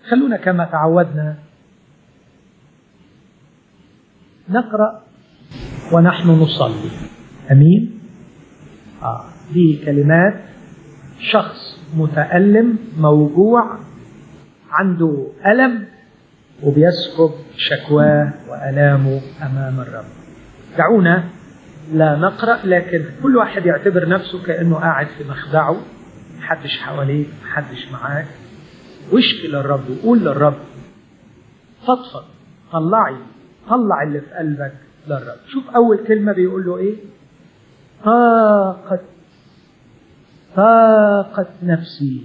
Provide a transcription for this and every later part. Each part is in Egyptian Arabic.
خلونا كما تعودنا نقرأ ونحن نصلي أمين آه. دي كلمات شخص متألم موجوع عنده ألم وبيسكب شكواه وألامه أمام الرب دعونا لا نقرأ لكن كل واحد يعتبر نفسه كأنه قاعد في مخدعه محدش حواليك محدش معاك واشكي للرب وقول للرب فضفض طلعي طلع اللي في قلبك للرب شوف أول كلمة بيقول له إيه طاقة طاقة نفسي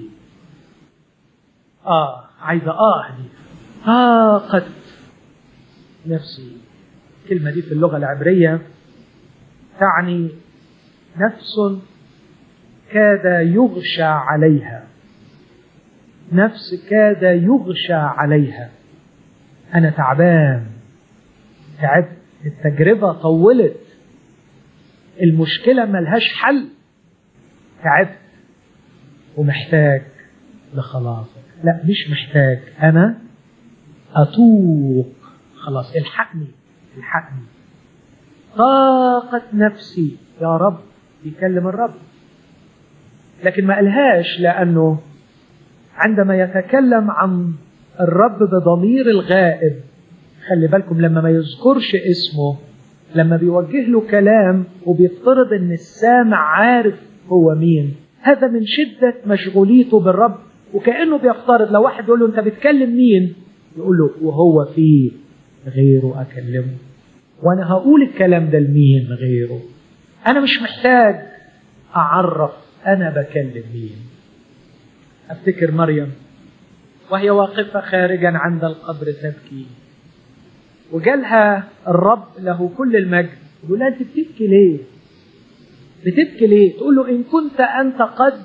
آه عايزة آه دي طاقة نفسي الكلمة دي في اللغة العبرية تعني نفس كاد يغشى عليها نفس كاد يغشى عليها أنا تعبان تعبت التجربة طولت المشكلة ملهاش حل تعبت ومحتاج لخلاصك لا مش محتاج أنا أتوق خلاص الحقني الحقني طاقة نفسي يا رب يكلم الرب لكن ما قالهاش لأنه عندما يتكلم عن الرب بضمير الغائب خلي بالكم لما ما يذكرش اسمه لما بيوجه له كلام وبيفترض ان السامع عارف هو مين هذا من شدة مشغوليته بالرب وكأنه بيفترض لو واحد يقول له انت بتكلم مين يقول له وهو في غيره اكلمه وانا هقول الكلام ده لمين غيره انا مش محتاج اعرف انا بكلم مين افتكر مريم وهي واقفة خارجا عند القبر تبكي وجالها الرب له كل المجد يقول لها انت بتبكي ليه بتبكي ليه تقول له ان كنت انت قد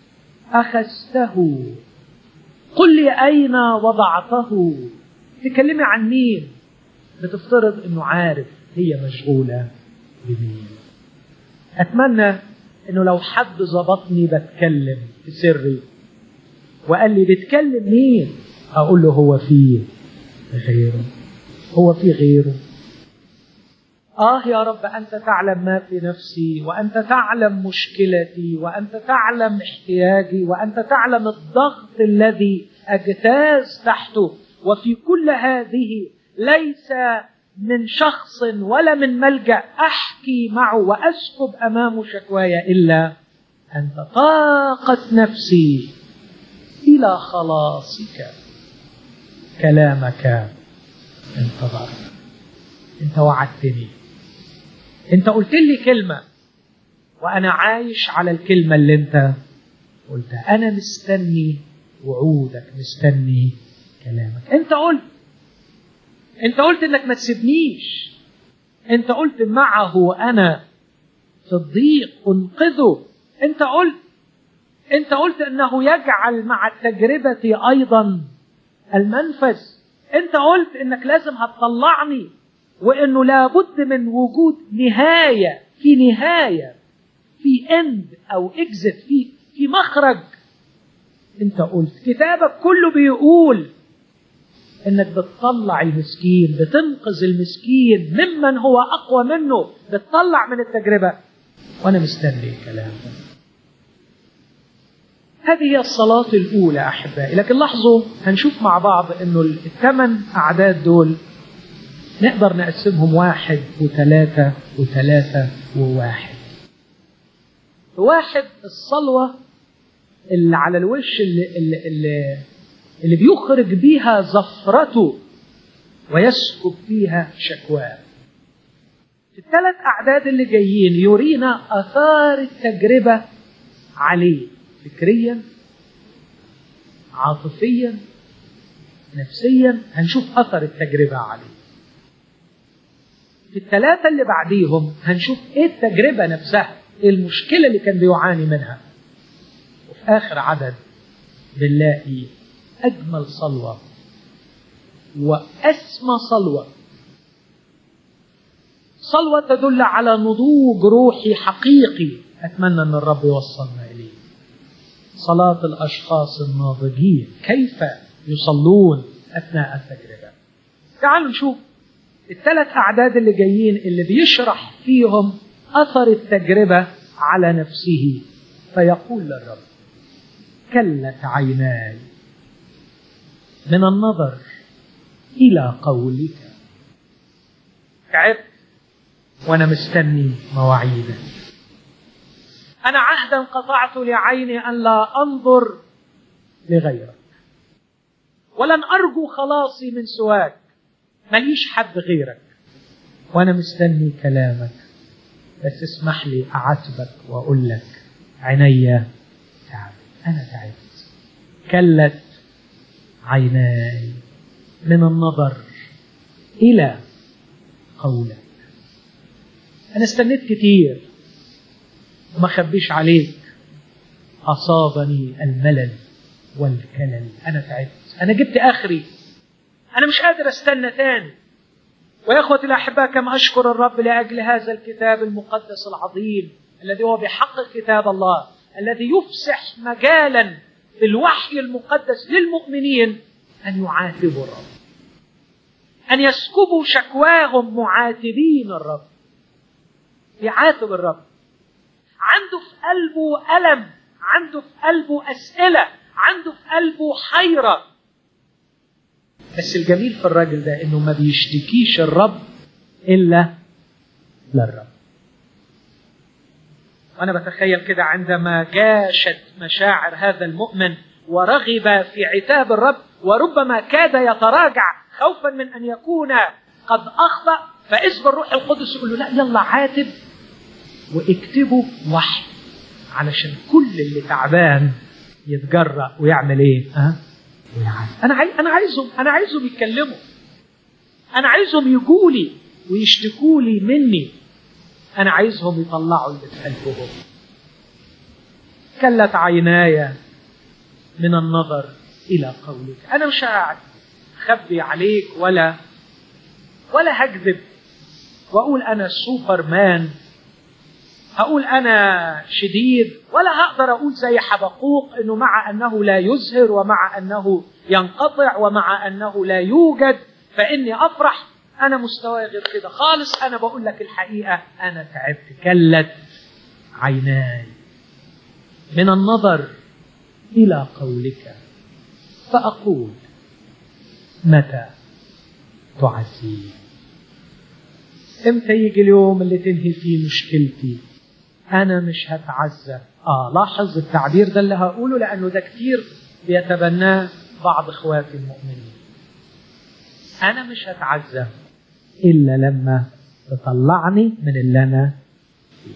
اخذته قل لي اين وضعته تكلمي عن مين بتفترض انه عارف هي مشغوله بمين اتمنى انه لو حد ظبطني بتكلم في سري وقال لي بتكلم مين اقول له هو فيه غيره هو في غيره آه يا رب أنت تعلم ما في نفسي وأنت تعلم مشكلتي وأنت تعلم احتياجي وأنت تعلم الضغط الذي أجتاز تحته وفي كل هذه ليس من شخص ولا من ملجأ أحكي معه وأسكب أمامه شكواي إلا أنت طاقة نفسي إلى خلاصك كلامك انتظر انت وعدتني انت قلت لي كلمة وانا عايش على الكلمة اللي انت قلتها انا مستني وعودك مستني كلامك انت قلت انت قلت انك ما تسيبنيش انت قلت معه انا في الضيق انقذه انت قلت انت قلت انه يجعل مع التجربة ايضا المنفذ انت قلت انك لازم هتطلعني وانه لابد من وجود نهايه في نهايه في اند او اكزت في في مخرج انت قلت كتابك كله بيقول انك بتطلع المسكين بتنقذ المسكين ممن هو اقوى منه بتطلع من التجربه وانا مستني الكلام ده هذه هي الصلاة الأولى أحبائي لكن لاحظوا هنشوف مع بعض أنه الثمان أعداد دول نقدر نقسمهم واحد وثلاثة وثلاثة وواحد واحد الصلوة اللي على الوش اللي, اللي, اللي, اللي بيخرج بيها زفرته ويسكب فيها شكواه الثلاث أعداد اللي جايين يرينا أثار التجربة عليه فكريا عاطفيا نفسيا هنشوف اثر التجربه عليه في الثلاثه اللي بعديهم هنشوف ايه التجربه نفسها ايه المشكله اللي كان بيعاني منها وفي اخر عدد بنلاقي اجمل صلوه واسمى صلوه صلوه تدل على نضوج روحي حقيقي اتمنى ان الرب يوصلنا اليه صلاة الأشخاص الناضجين كيف يصلون أثناء التجربة تعالوا نشوف الثلاث أعداد اللي جايين اللي بيشرح فيهم أثر التجربة على نفسه فيقول للرب كلت عيناي من النظر إلى قولك تعبت وأنا مستني مواعيدك أنا عهدا قطعت لعيني أن لا أنظر لغيرك ولن أرجو خلاصي من سواك ماليش حد غيرك وأنا مستني كلامك بس اسمح لي أعاتبك وأقول لك عيني تعبت أنا تعبت كلت عيناي من النظر إلى قولك أنا استنيت كتير وما خبيش عليك أصابني الملل والكلل أنا تعبت أنا جبت آخري أنا مش قادر أستنى تاني ويا إخوتي الأحباء كم أشكر الرب لأجل هذا الكتاب المقدس العظيم الذي هو بحق كتاب الله الذي يفسح مجالا في الوحي المقدس للمؤمنين أن يعاتبوا الرب أن يسكبوا شكواهم معاتبين الرب يعاتب الرب عنده في قلبه ألم عنده في قلبه أسئلة عنده في قلبه حيرة بس الجميل في الراجل ده انه ما بيشتكيش الرب الا للرب وانا بتخيل كده عندما جاشت مشاعر هذا المؤمن ورغب في عتاب الرب وربما كاد يتراجع خوفا من ان يكون قد اخطا فاذ بالروح القدس يقول له لا يلا عاتب واكتبوا وحي علشان كل اللي تعبان يتجرأ ويعمل ايه؟ ها؟ ويعاتب. انا عايز انا عايزهم انا عايزهم يتكلموا. انا عايزهم يجوا لي ويشتكوا لي مني. انا عايزهم يطلعوا اللي في قلبهم. كلت عيناي من النظر الى قولك، انا مش هخبي عليك ولا ولا هكذب واقول انا سوبر مان هقول انا شديد ولا هقدر اقول زي حبقوق انه مع انه لا يزهر ومع انه ينقطع ومع انه لا يوجد فاني افرح انا مستواي غير كده خالص انا بقول لك الحقيقه انا تعبت كلت عيناي من النظر الى قولك فاقول متى تعزيني امتى يجي اليوم اللي تنهي فيه مشكلتي انا مش هتعزى اه لاحظ التعبير ده اللي هقوله لانه ده كتير بيتبناه بعض اخواتي المؤمنين انا مش هتعزى الا لما تطلعني من اللي انا فيه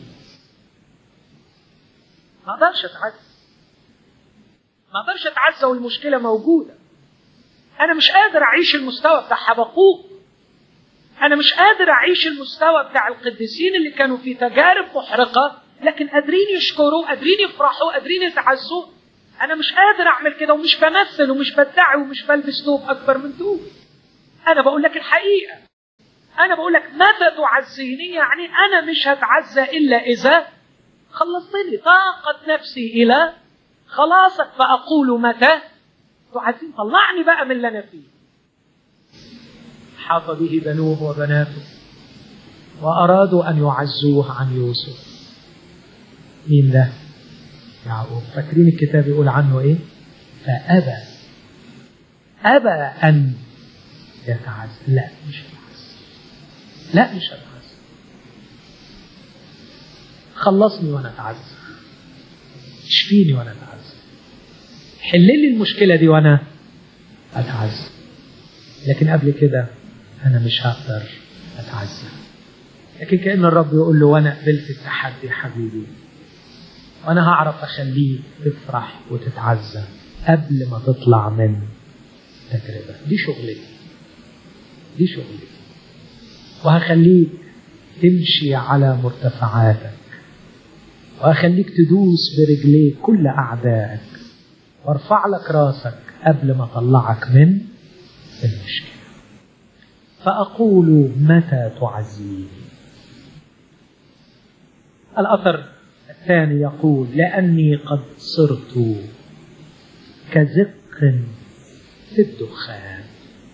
ما اقدرش اتعزى ما اقدرش اتعزى والمشكله موجوده انا مش قادر اعيش المستوى بتاع حبقوق انا مش قادر اعيش المستوى بتاع القديسين اللي كانوا في تجارب محرقه لكن قادرين يشكروا قادرين يفرحوا قادرين يتعزوا انا مش قادر اعمل كده ومش بمثل ومش بدعي ومش بلبس ثوب اكبر من ثوب انا بقول لك الحقيقه انا بقول لك متى تعزيني يعني انا مش هتعزى الا اذا خلصتني طاقت نفسي الى خلاصك فاقول متى تعزيني طلعني بقى من اللي انا فيه حاط به بنوه وبناته وأرادوا أن يعزوه عن يوسف مين ده؟ يعقوب فاكرين الكتاب يقول عنه إيه؟ فأبى أبى أن يتعزى لا مش هتعزى لا مش هتعزى خلصني وأنا أتعزى اشفيني وأنا أتعزى حل لي المشكلة دي وأنا أتعزى لكن قبل كده أنا مش هقدر أتعزى لكن كأن الرب يقول له وأنا قبلت التحدي حبيبي وأنا هعرف أخليك تفرح وتتعزى قبل ما تطلع من تجربة دي شغلتي دي شغلتي وهخليك تمشي على مرتفعاتك وهخليك تدوس برجليك كل أعدائك وارفع لك راسك قبل ما أطلعك من المشكلة فأقول متى تعزيني الأثر الثاني يقول لأني قد صرت كزق في الدخان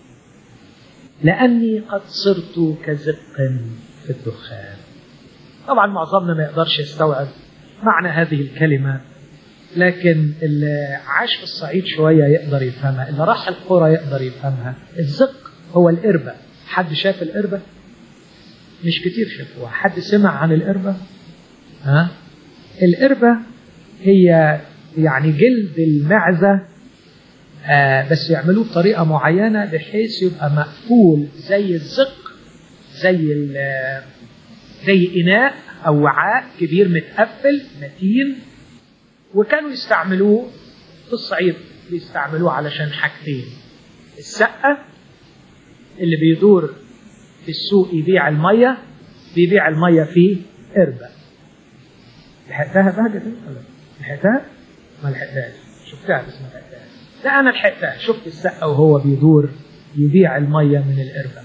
لأني قد صرت كزق في الدخان طبعا معظمنا ما يقدرش يستوعب معنى هذه الكلمة لكن اللي عاش في الصعيد شوية يقدر يفهمها اللي راح القرى يقدر يفهمها الزق هو القربة حد شاف القربة مش كتير شافوها حد سمع عن القربة ها القربة هي يعني جلد المعزة آه بس يعملوه بطريقة معينة بحيث يبقى مقفول زي الزق زي زي إناء أو وعاء كبير متقفل متين وكانوا يستعملوه في الصعيد بيستعملوه علشان حاجتين السقة اللي بيدور في السوق يبيع المية بيبيع المية في قربة لحقتها بهجة ولا لحقتها؟ ما لحقتهاش شفتها بس ما لحقتهاش لا أنا لحقتها شفت السقة وهو بيدور يبيع المية من القربة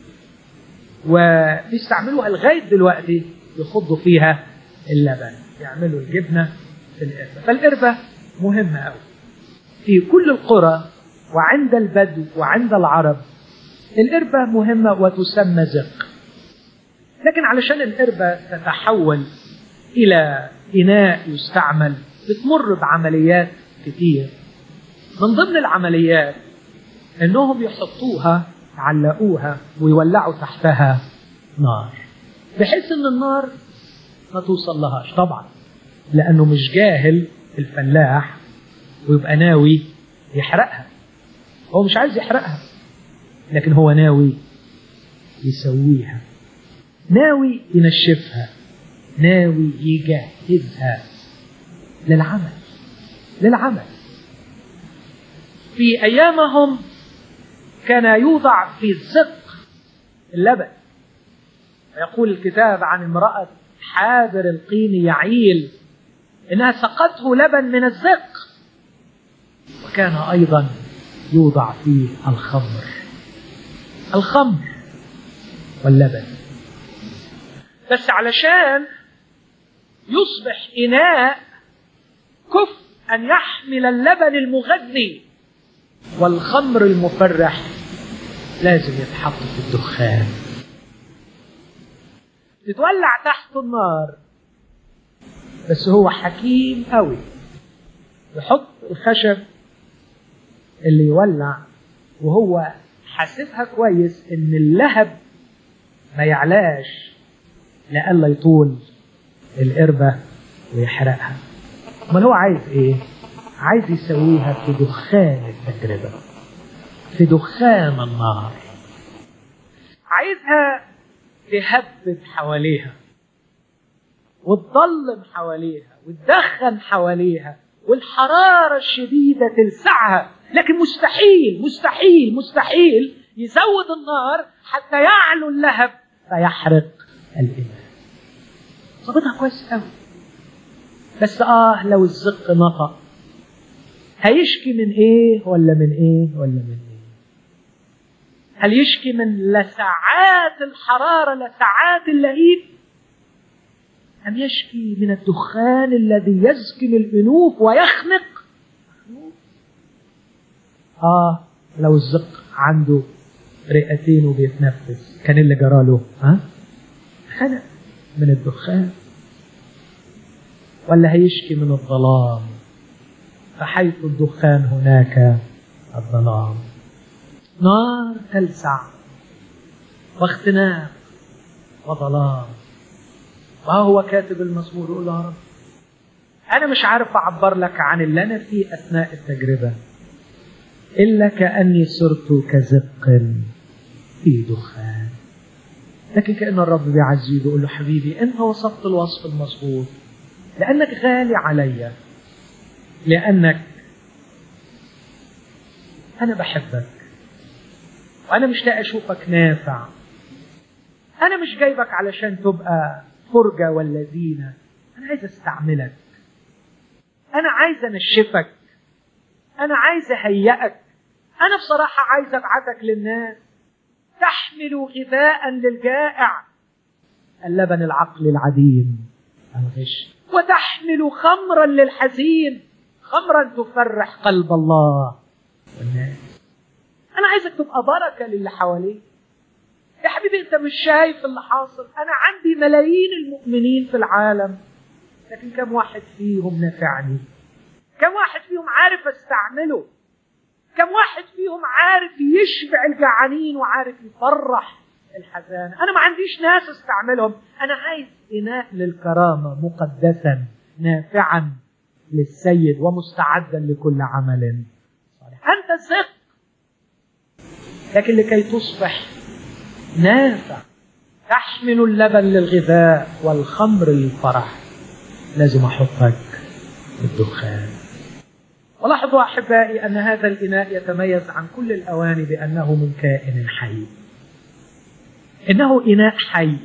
وبيستعملوها لغاية دلوقتي يخضوا فيها اللبن يعملوا الجبنة في القربة فالقربة مهمة أوي في كل القرى وعند البدو وعند العرب القربة مهمة وتسمى زق لكن علشان القربة تتحول إلى إناء يستعمل بتمر بعمليات كتير من ضمن العمليات انهم يحطوها يعلقوها ويولعوا تحتها نار بحيث ان النار ما توصل لهاش طبعا لانه مش جاهل الفلاح ويبقى ناوي يحرقها هو مش عايز يحرقها لكن هو ناوي يسويها ناوي ينشفها ناوي يجهزها للعمل للعمل في ايامهم كان يوضع في الزق اللبن يقول الكتاب عن امرأة حابر القين يعيل إنها سقته لبن من الزق وكان أيضا يوضع فيه الخمر الخمر واللبن بس علشان يصبح إناء كف أن يحمل اللبن المغذي والخمر المفرح لازم يتحط في الدخان تتولع تحت النار بس هو حكيم قوي يحط الخشب اللي يولع وهو حاسبها كويس ان اللهب ما يعلاش لئلا يطول القربة ويحرقها امال هو عايز ايه عايز يسويها في دخان التجربة في دخان النار عايزها تهبب حواليها وتضلم حواليها وتدخن حواليها والحرارة الشديدة تلسعها لكن مستحيل مستحيل مستحيل يزود النار حتى يعلو اللهب فيحرق الإناء ظبطها كويس قوي بس آه لو الزق نطق هيشكي من ايه ولا من ايه ولا من ايه هل يشكي من لسعات الحرارة لسعات اللهيب أم يشكي من الدخان الذي يسكن الأنوف ويخنق آه لو الزق عنده رئتين وبيتنفس كان اللي جراله ها خنق من الدخان ولا هيشكي من الظلام فحيث الدخان هناك الظلام نار تلسع واختناق وظلام وهو كاتب المزمور يقول يا رب أنا مش عارف أعبر لك عن اللي أنا فيه أثناء التجربة إلا كأني صرت كزق في دخان لكن كأن الرب بيعزيه بيقول له حبيبي أنت وصفت الوصف المظبوط لأنك غالي عليا لأنك أنا بحبك وأنا مشتاق أشوفك نافع أنا مش جايبك علشان تبقى فرجة ولا زينة أنا عايز أستعملك أنا عايز أنشفك أنا عايز أهيئك أنا بصراحة عايز أبعتك للناس تحمل غذاء للجائع اللبن العقل العديم الغش وتحمل خمرا للحزين خمرا تفرح قلب الله والناس عايزك تبقى بركة للي حواليك يا حبيبي انت مش شايف اللي حاصل انا عندي ملايين المؤمنين في العالم لكن كم واحد فيهم نفعني كم واحد فيهم عارف استعمله كم واحد فيهم عارف يشبع الجعانين وعارف يفرح الحزان انا ما عنديش ناس استعملهم انا عايز اناء للكرامه مقدسا نافعا للسيد ومستعدا لكل عمل صالح انت ثق لكن لكي تصبح نافع تحمل اللبن للغذاء والخمر للفرح لازم احطك في الدخان ولاحظوا احبائي ان هذا الاناء يتميز عن كل الاواني بانه من كائن حي انه اناء حي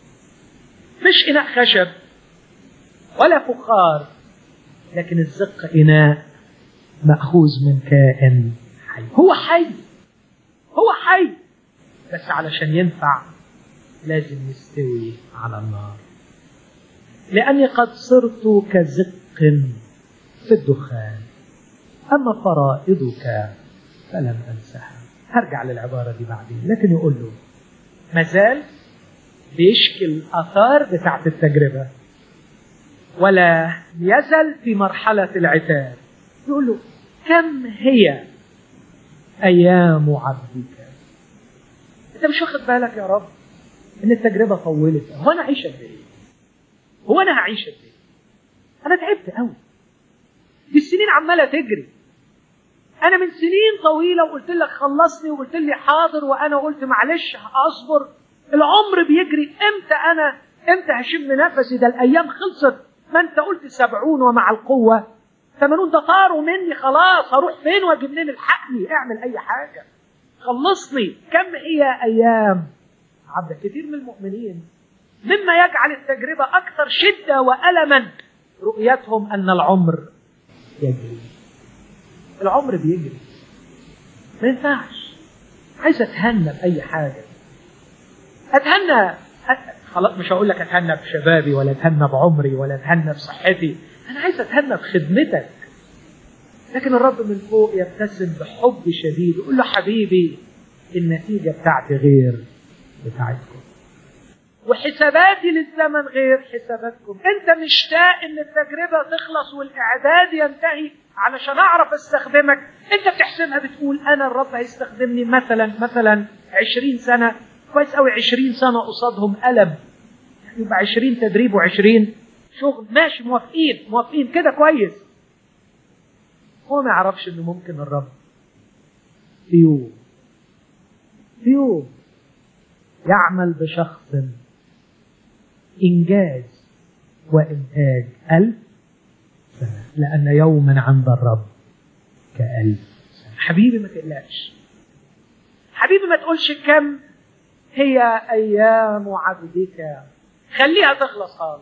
مش اناء خشب ولا فخار لكن الزق اناء ماخوذ من كائن حي هو حي هو حي بس علشان ينفع لازم يستوي على النار لاني قد صرت كزق في الدخان اما فرائضك فلم انسها هرجع للعباره دي بعدين لكن يقول له مازال بيشكي الاثار بتاعت التجربه ولا يزل في مرحله العتاب يقول له كم هي ايام عبدك انت مش واخد بالك يا رب ان التجربه طولت هو انا عايش قد ايه هو انا هعيش قد ايه انا تعبت قوي دي السنين عماله تجري انا من سنين طويله وقلت لك خلصني وقلت لي حاضر وانا قلت معلش اصبر العمر بيجري امتى انا امتى هشم نفسي ده الايام خلصت ما انت قلت سبعون ومع القوه ثمانون ده طاروا مني خلاص هروح فين واجي منين الحقني اعمل اي حاجه خلصني كم هي ايام عبد كثير من المؤمنين مما يجعل التجربه اكثر شده والما رؤيتهم ان العمر يجري العمر بيجري ما ينفعش عايز اتهنى باي حاجه اتهنى خلاص مش هقول لك اتهنى بشبابي ولا اتهنى بعمري ولا اتهنى بصحتي انا عايز اتهنى بخدمتك لكن الرب من فوق يبتسم بحب شديد يقول له حبيبي النتيجه بتاعتي غير بتاعتكم وحساباتي للزمن غير حساباتكم انت مشتاق ان التجربه تخلص والاعداد ينتهي علشان اعرف استخدمك انت بتحسبها بتقول انا الرب هيستخدمني مثلا مثلا 20 سنه كويس قوي 20 سنه قصادهم قلب يبقى 20 تدريب و20 شغل ماشي موافقين موافقين كده كويس هو ما يعرفش انه ممكن الرب في يوم في يوم يعمل بشخص إنجاز وإنتاج ألف سنة لأن يوما عند الرب كألف سنة حبيبي ما تقلقش حبيبي ما تقولش كم هي أيام عبدك خليها تخلص خالص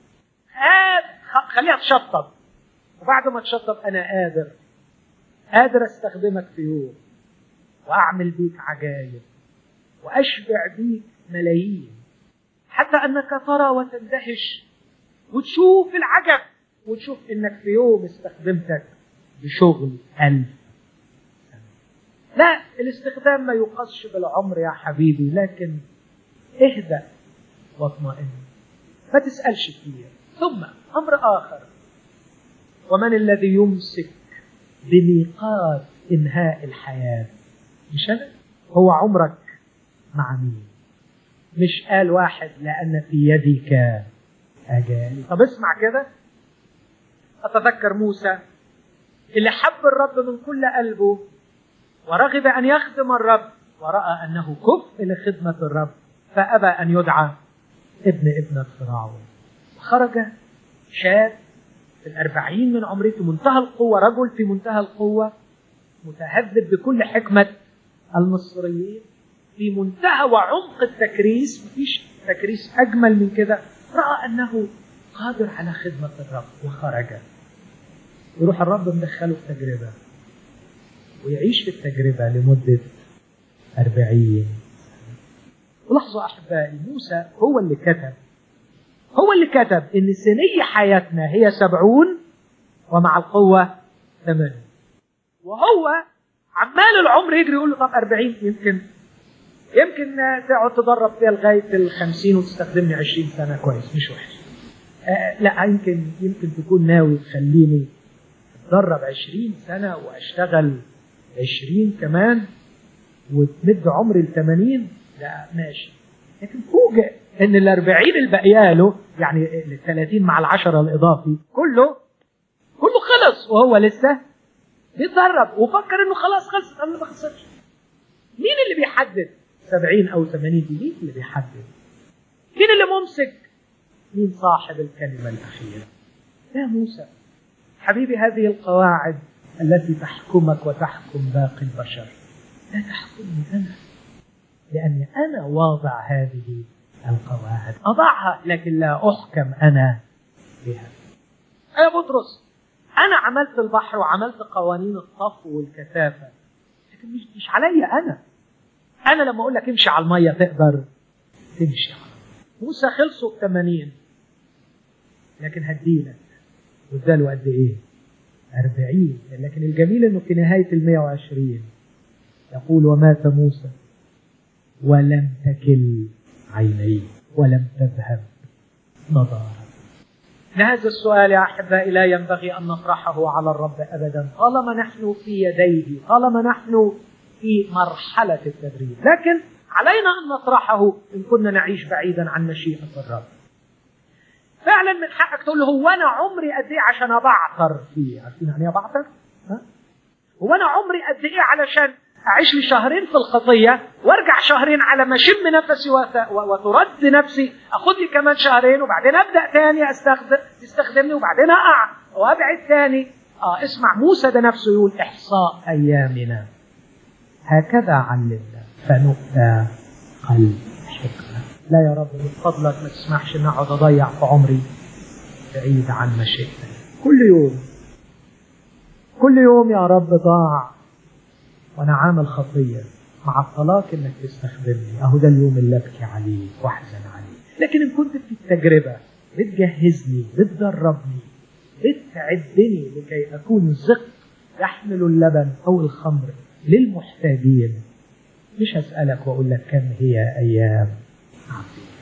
خليها تشطب وبعد ما تشطب أنا قادر قادر أستخدمك في يوم وأعمل بيك عجائب وأشبع بيك ملايين حتى أنك ترى وتندهش وتشوف العجب وتشوف إنك في يوم استخدمتك بشغل ألف لا الاستخدام ما يقاسش بالعمر يا حبيبي لكن اهدأ واطمئن ما تسألش كتير ثم أمر آخر ومن الذي يمسك بميقات إنهاء الحياة مش أنا هو عمرك مع مين مش قال واحد لأن في يدك أجال طب اسمع كده أتذكر موسى اللي حب الرب من كل قلبه ورغب أن يخدم الرب ورأى أنه كفء لخدمة الرب فأبى أن يدعى ابن ابنة فرعون خرج شاب في الأربعين من عمره في منتهى القوة رجل في منتهى القوة متهذب بكل حكمة المصريين في منتهى وعمق التكريس مفيش تكريس أجمل من كده رأى أنه قادر على خدمة الرب وخرج يروح الرب مدخله في تجربة ويعيش في التجربة لمدة أربعين ولاحظوا أحبائي موسى هو اللي كتب هو اللي كتب إن سنية حياتنا هي سبعون ومع القوة ثمانين وهو عمال العمر يجري يقول له طب 40 يمكن يمكن تقعد تدرب فيها لغايه ال 50 وتستخدمني 20 سنه كويس مش وحش. آه لا يمكن يمكن تكون ناوي تخليني اتدرب 20 سنه واشتغل 20 كمان وتمد عمري ل 80 لا ماشي لكن فوجئ ان ال 40 الباقيه له يعني ال 30 مع ال 10 الاضافي كله كله خلص وهو لسه بيتدرب وفكر انه خلاص خلص انا ما خسرش مين اللي بيحدد 70 او 80 دي مين اللي بيحدد مين اللي ممسك مين صاحب الكلمه الاخيره يا موسى حبيبي هذه القواعد التي تحكمك وتحكم باقي البشر لا تحكمني انا لاني انا واضع هذه القواعد اضعها لكن لا احكم انا بها يا بطرس انا عملت البحر وعملت قوانين الطفو والكثافه لكن مش مش عليا انا انا لما اقول لك امشي على الميه تقدر تمشي موسى خلصوا ب 80 لكن هديلك واداله قد ايه؟ 40 لكن الجميل انه في نهايه ال 120 يقول ومات موسى ولم تكل عينيه ولم تذهب نظاره هذا السؤال يا احبائي لا ينبغي ان نطرحه على الرب ابدا طالما نحن في يديه طالما نحن في مرحله التدريب لكن علينا ان نطرحه ان كنا نعيش بعيدا عن مشيئه الرب فعلا من حقك تقول له هو انا عمري قد ايه عشان ابعثر فيه عارفين يعني ايه ابعثر؟ هو انا عمري قد ايه علشان اعيش لي شهرين في الخطيه وارجع شهرين على ما اشم نفسي وترد نفسي اخد لي كمان شهرين وبعدين ابدا تاني استخدم تستخدمني وبعدين اقع وابعد تاني اه اسمع موسى ده نفسه يقول احصاء ايامنا هكذا علمنا فنؤتى قلب حكمه لا يا رب من فضلك ما تسمحش ان اقعد اضيع في عمري بعيد عن مشيئتك كل يوم كل يوم يا رب ضاع وانا عامل خطيه مع الطلاق انك تستخدمني اهو ده اليوم اللي ابكي عليه واحزن عليه لكن ان كنت في التجربه بتجهزني بتدربني بتعدني لكي اكون زق يحمل اللبن او الخمر للمحتاجين مش هسألك وأقول لك كم هي أيام عظيمة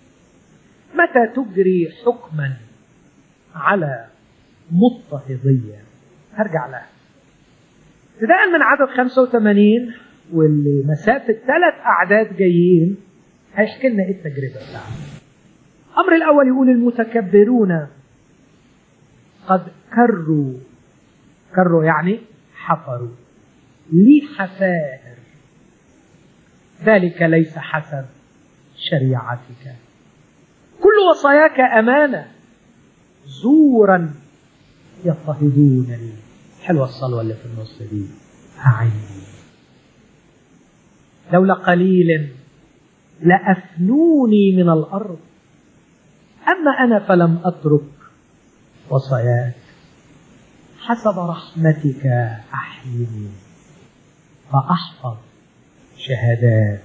متى تجري حكما على مضطهدية هرجع لها ابتداء من عدد 85 واللي مسافة ثلاث أعداد جايين هيحكي لنا إيه التجربة بتاعته الأمر الأول يقول المتكبرون قد كروا كروا يعني حفروا لي حفائر ذلك ليس حسب شريعتك كل وصاياك أمانة زورا يضطهدونني حلوة الصلوة اللي في النص دي أعني لولا قليل لأفنوني من الأرض أما أنا فلم أترك وصاياك حسب رحمتك أحيني فأحفظ شهادات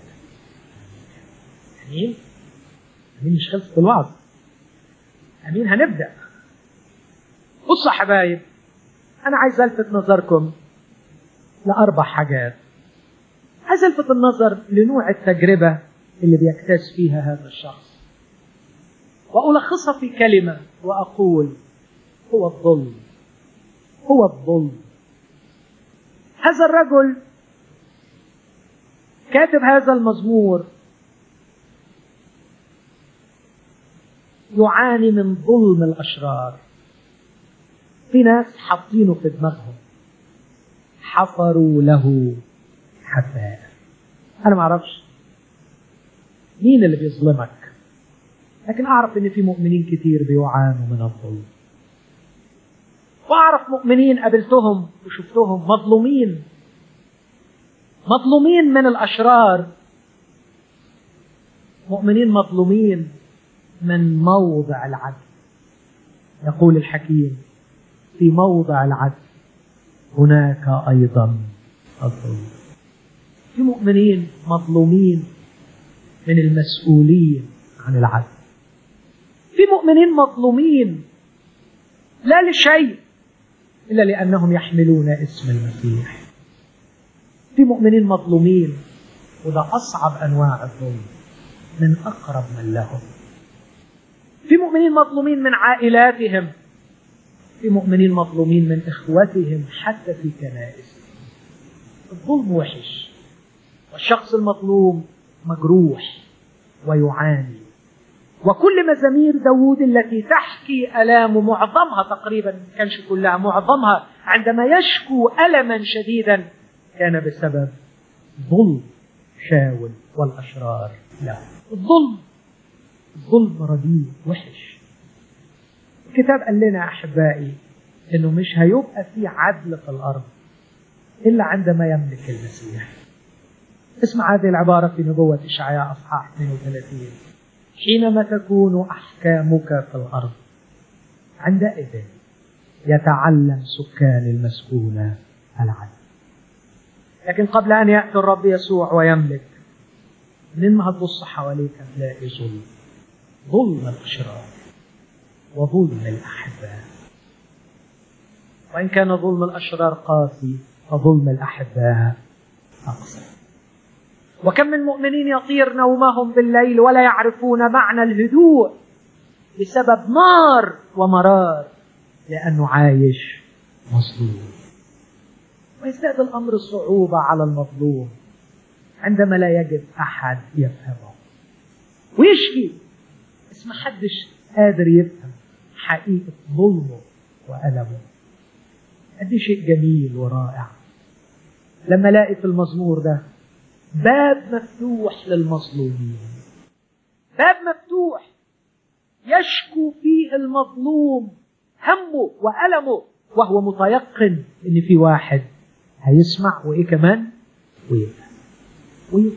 أمين أمين مش خلصت الوعظ أمين هنبدأ بصوا يا حبايب أنا عايز ألفت نظركم لأربع حاجات عايز ألفت النظر لنوع التجربة اللي بيكتاز فيها هذا الشخص وألخصها في كلمة وأقول هو الظلم هو الظلم هذا الرجل كاتب هذا المزمور يعاني من ظلم الأشرار في ناس حاطينه في دماغهم حفروا له حفائر أنا ما أعرفش مين اللي بيظلمك لكن أعرف إن في مؤمنين كتير بيعانوا من الظلم وأعرف مؤمنين قابلتهم وشفتهم مظلومين مظلومين من الأشرار مؤمنين مظلومين من موضع العدل يقول الحكيم في موضع العدل هناك أيضا الظلم في مؤمنين مظلومين من المسؤولين عن العدل في مؤمنين مظلومين لا لشيء إلا لأنهم يحملون اسم المسيح في مؤمنين مظلومين وده أصعب أنواع الظلم من أقرب من لهم في مؤمنين مظلومين من عائلاتهم في مؤمنين مظلومين من إخوتهم حتى في كنائسهم الظلم وحش والشخص المظلوم مجروح ويعاني وكل مزامير داود التي تحكي ألامه معظمها تقريبا ما كانش كلها معظمها عندما يشكو ألما شديدا كان بسبب ظلم شاول والأشرار له الظلم الظلم رديء وحش الكتاب قال لنا أحبائي إنه مش هيبقى في عدل في الأرض إلا عندما يملك المسيح اسمع هذه العبارة في نبوة إشعياء أصحاح 32 حينما تكون أحكامك في الأرض عندئذ يتعلم سكان المسكونة العدل لكن قبل أن يأتي الرب يسوع ويملك من ما هتبص حواليك هتلاقي ظلم ظلم الأشرار وظلم الأحباء وإن كان ظلم الأشرار قاسي فظلم الأحباء أقسى وكم من مؤمنين يطير نومهم بالليل ولا يعرفون معنى الهدوء بسبب نار ومرار لأنه عايش مظلوم ويزداد الأمر صعوبة على المظلوم عندما لا يجد أحد يفهمه ويشكي بس ما حدش قادر يفهم حقيقة ظلمه وألمه قد شيء جميل ورائع لما الاقي في المزمور ده باب مفتوح للمظلومين باب مفتوح يشكو فيه المظلوم همه وألمه وهو متيقن ان في واحد هيسمع وايه كمان ويفهم ويفهم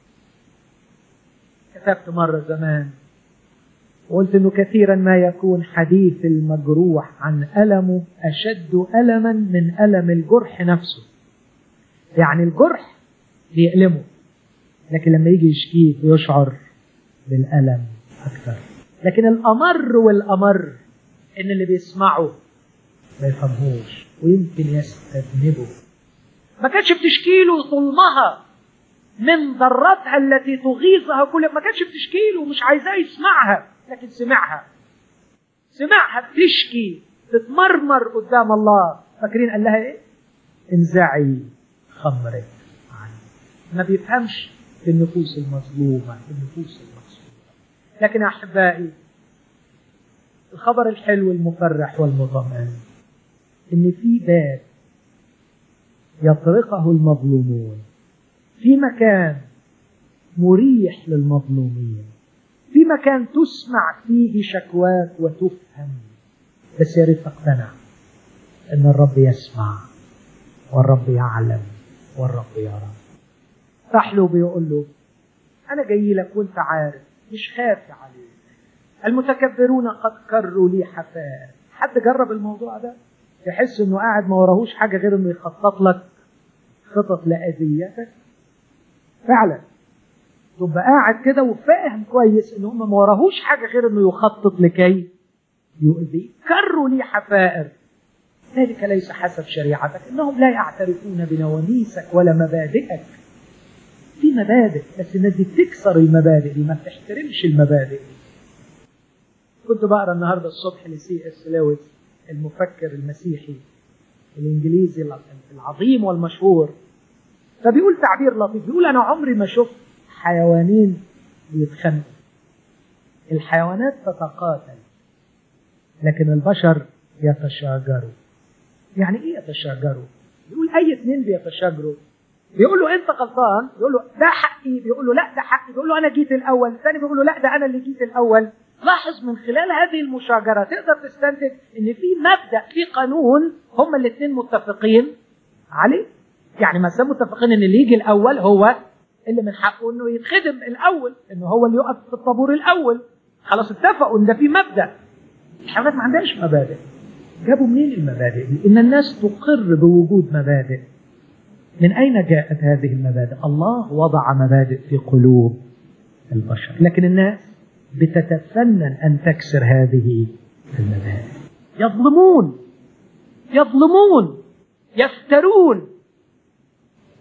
كتبت مرة زمان وقلت انه كثيرا ما يكون حديث المجروح عن ألمه أشد ألما من ألم الجرح نفسه يعني الجرح بيألمه لكن لما يجي يشكيه بيشعر بالألم أكثر لكن الأمر والأمر إن اللي بيسمعه ما يفهمهوش ويمكن يستذنبه ما كانتش بتشكي له ظلمها من ضرتها التي تغيظها كل ما كانتش بتشكي له مش عايزاه يسمعها لكن سمعها سمعها بتشكي تتمرمر قدام الله فاكرين قال لها ايه انزعي خمرك عني ما بيفهمش في النفوس المظلومة في النفوس المقصودة لكن أحبائي الخبر الحلو المفرح والمطمئن إن في باب يطرقه المظلومون في مكان مريح للمظلومين في مكان تسمع فيه شكواك وتفهم بس يا ريت تقتنع ان الرب يسمع والرب يعلم والرب يرى راح له بيقول له انا جاي لك وانت عارف مش خافي عليك المتكبرون قد كروا لي حفاء حد جرب الموضوع ده يحس انه قاعد ما وراهوش حاجه غير انه يخطط لك خطط لاذيتك فعلا تبقى قاعد كده وفاهم كويس ان هم ما وراهوش حاجه غير انه يخطط لكي يؤذي كروا لي حفائر ذلك ليس حسب شريعتك انهم لا يعترفون بنواميسك ولا مبادئك في مبادئ بس الناس دي بتكسر المبادئ دي ما بتحترمش المبادئ دي كنت بقرا النهارده الصبح لسي اس لويس المفكر المسيحي الانجليزي العظيم والمشهور فبيقول تعبير لطيف بيقول انا عمري ما شفت حيوانين بيتخانقوا الحيوانات تتقاتل لكن البشر يتشاجروا يعني ايه يتشاجروا بيقول اي اثنين بيتشاجروا بيقول له انت غلطان يقول له ده حقي بيقول له لا ده حقي بيقول له انا جيت الاول الثاني بيقول له لا ده انا اللي جيت الاول لاحظ من خلال هذه المشاجره تقدر تستنتج ان في مبدا في قانون هما الاثنين متفقين عليه يعني مثلا متفقين ان اللي يجي الاول هو اللي من حقه انه يتخدم الاول انه هو اللي يقف في الطابور الاول خلاص اتفقوا ان ده في مبدا الحيوانات ما عندهاش مبادئ جابوا منين المبادئ دي ان الناس تقر بوجود مبادئ من اين جاءت هذه المبادئ الله وضع مبادئ في قلوب البشر لكن الناس بتتفنن ان تكسر هذه المبادئ يظلمون يظلمون يفترون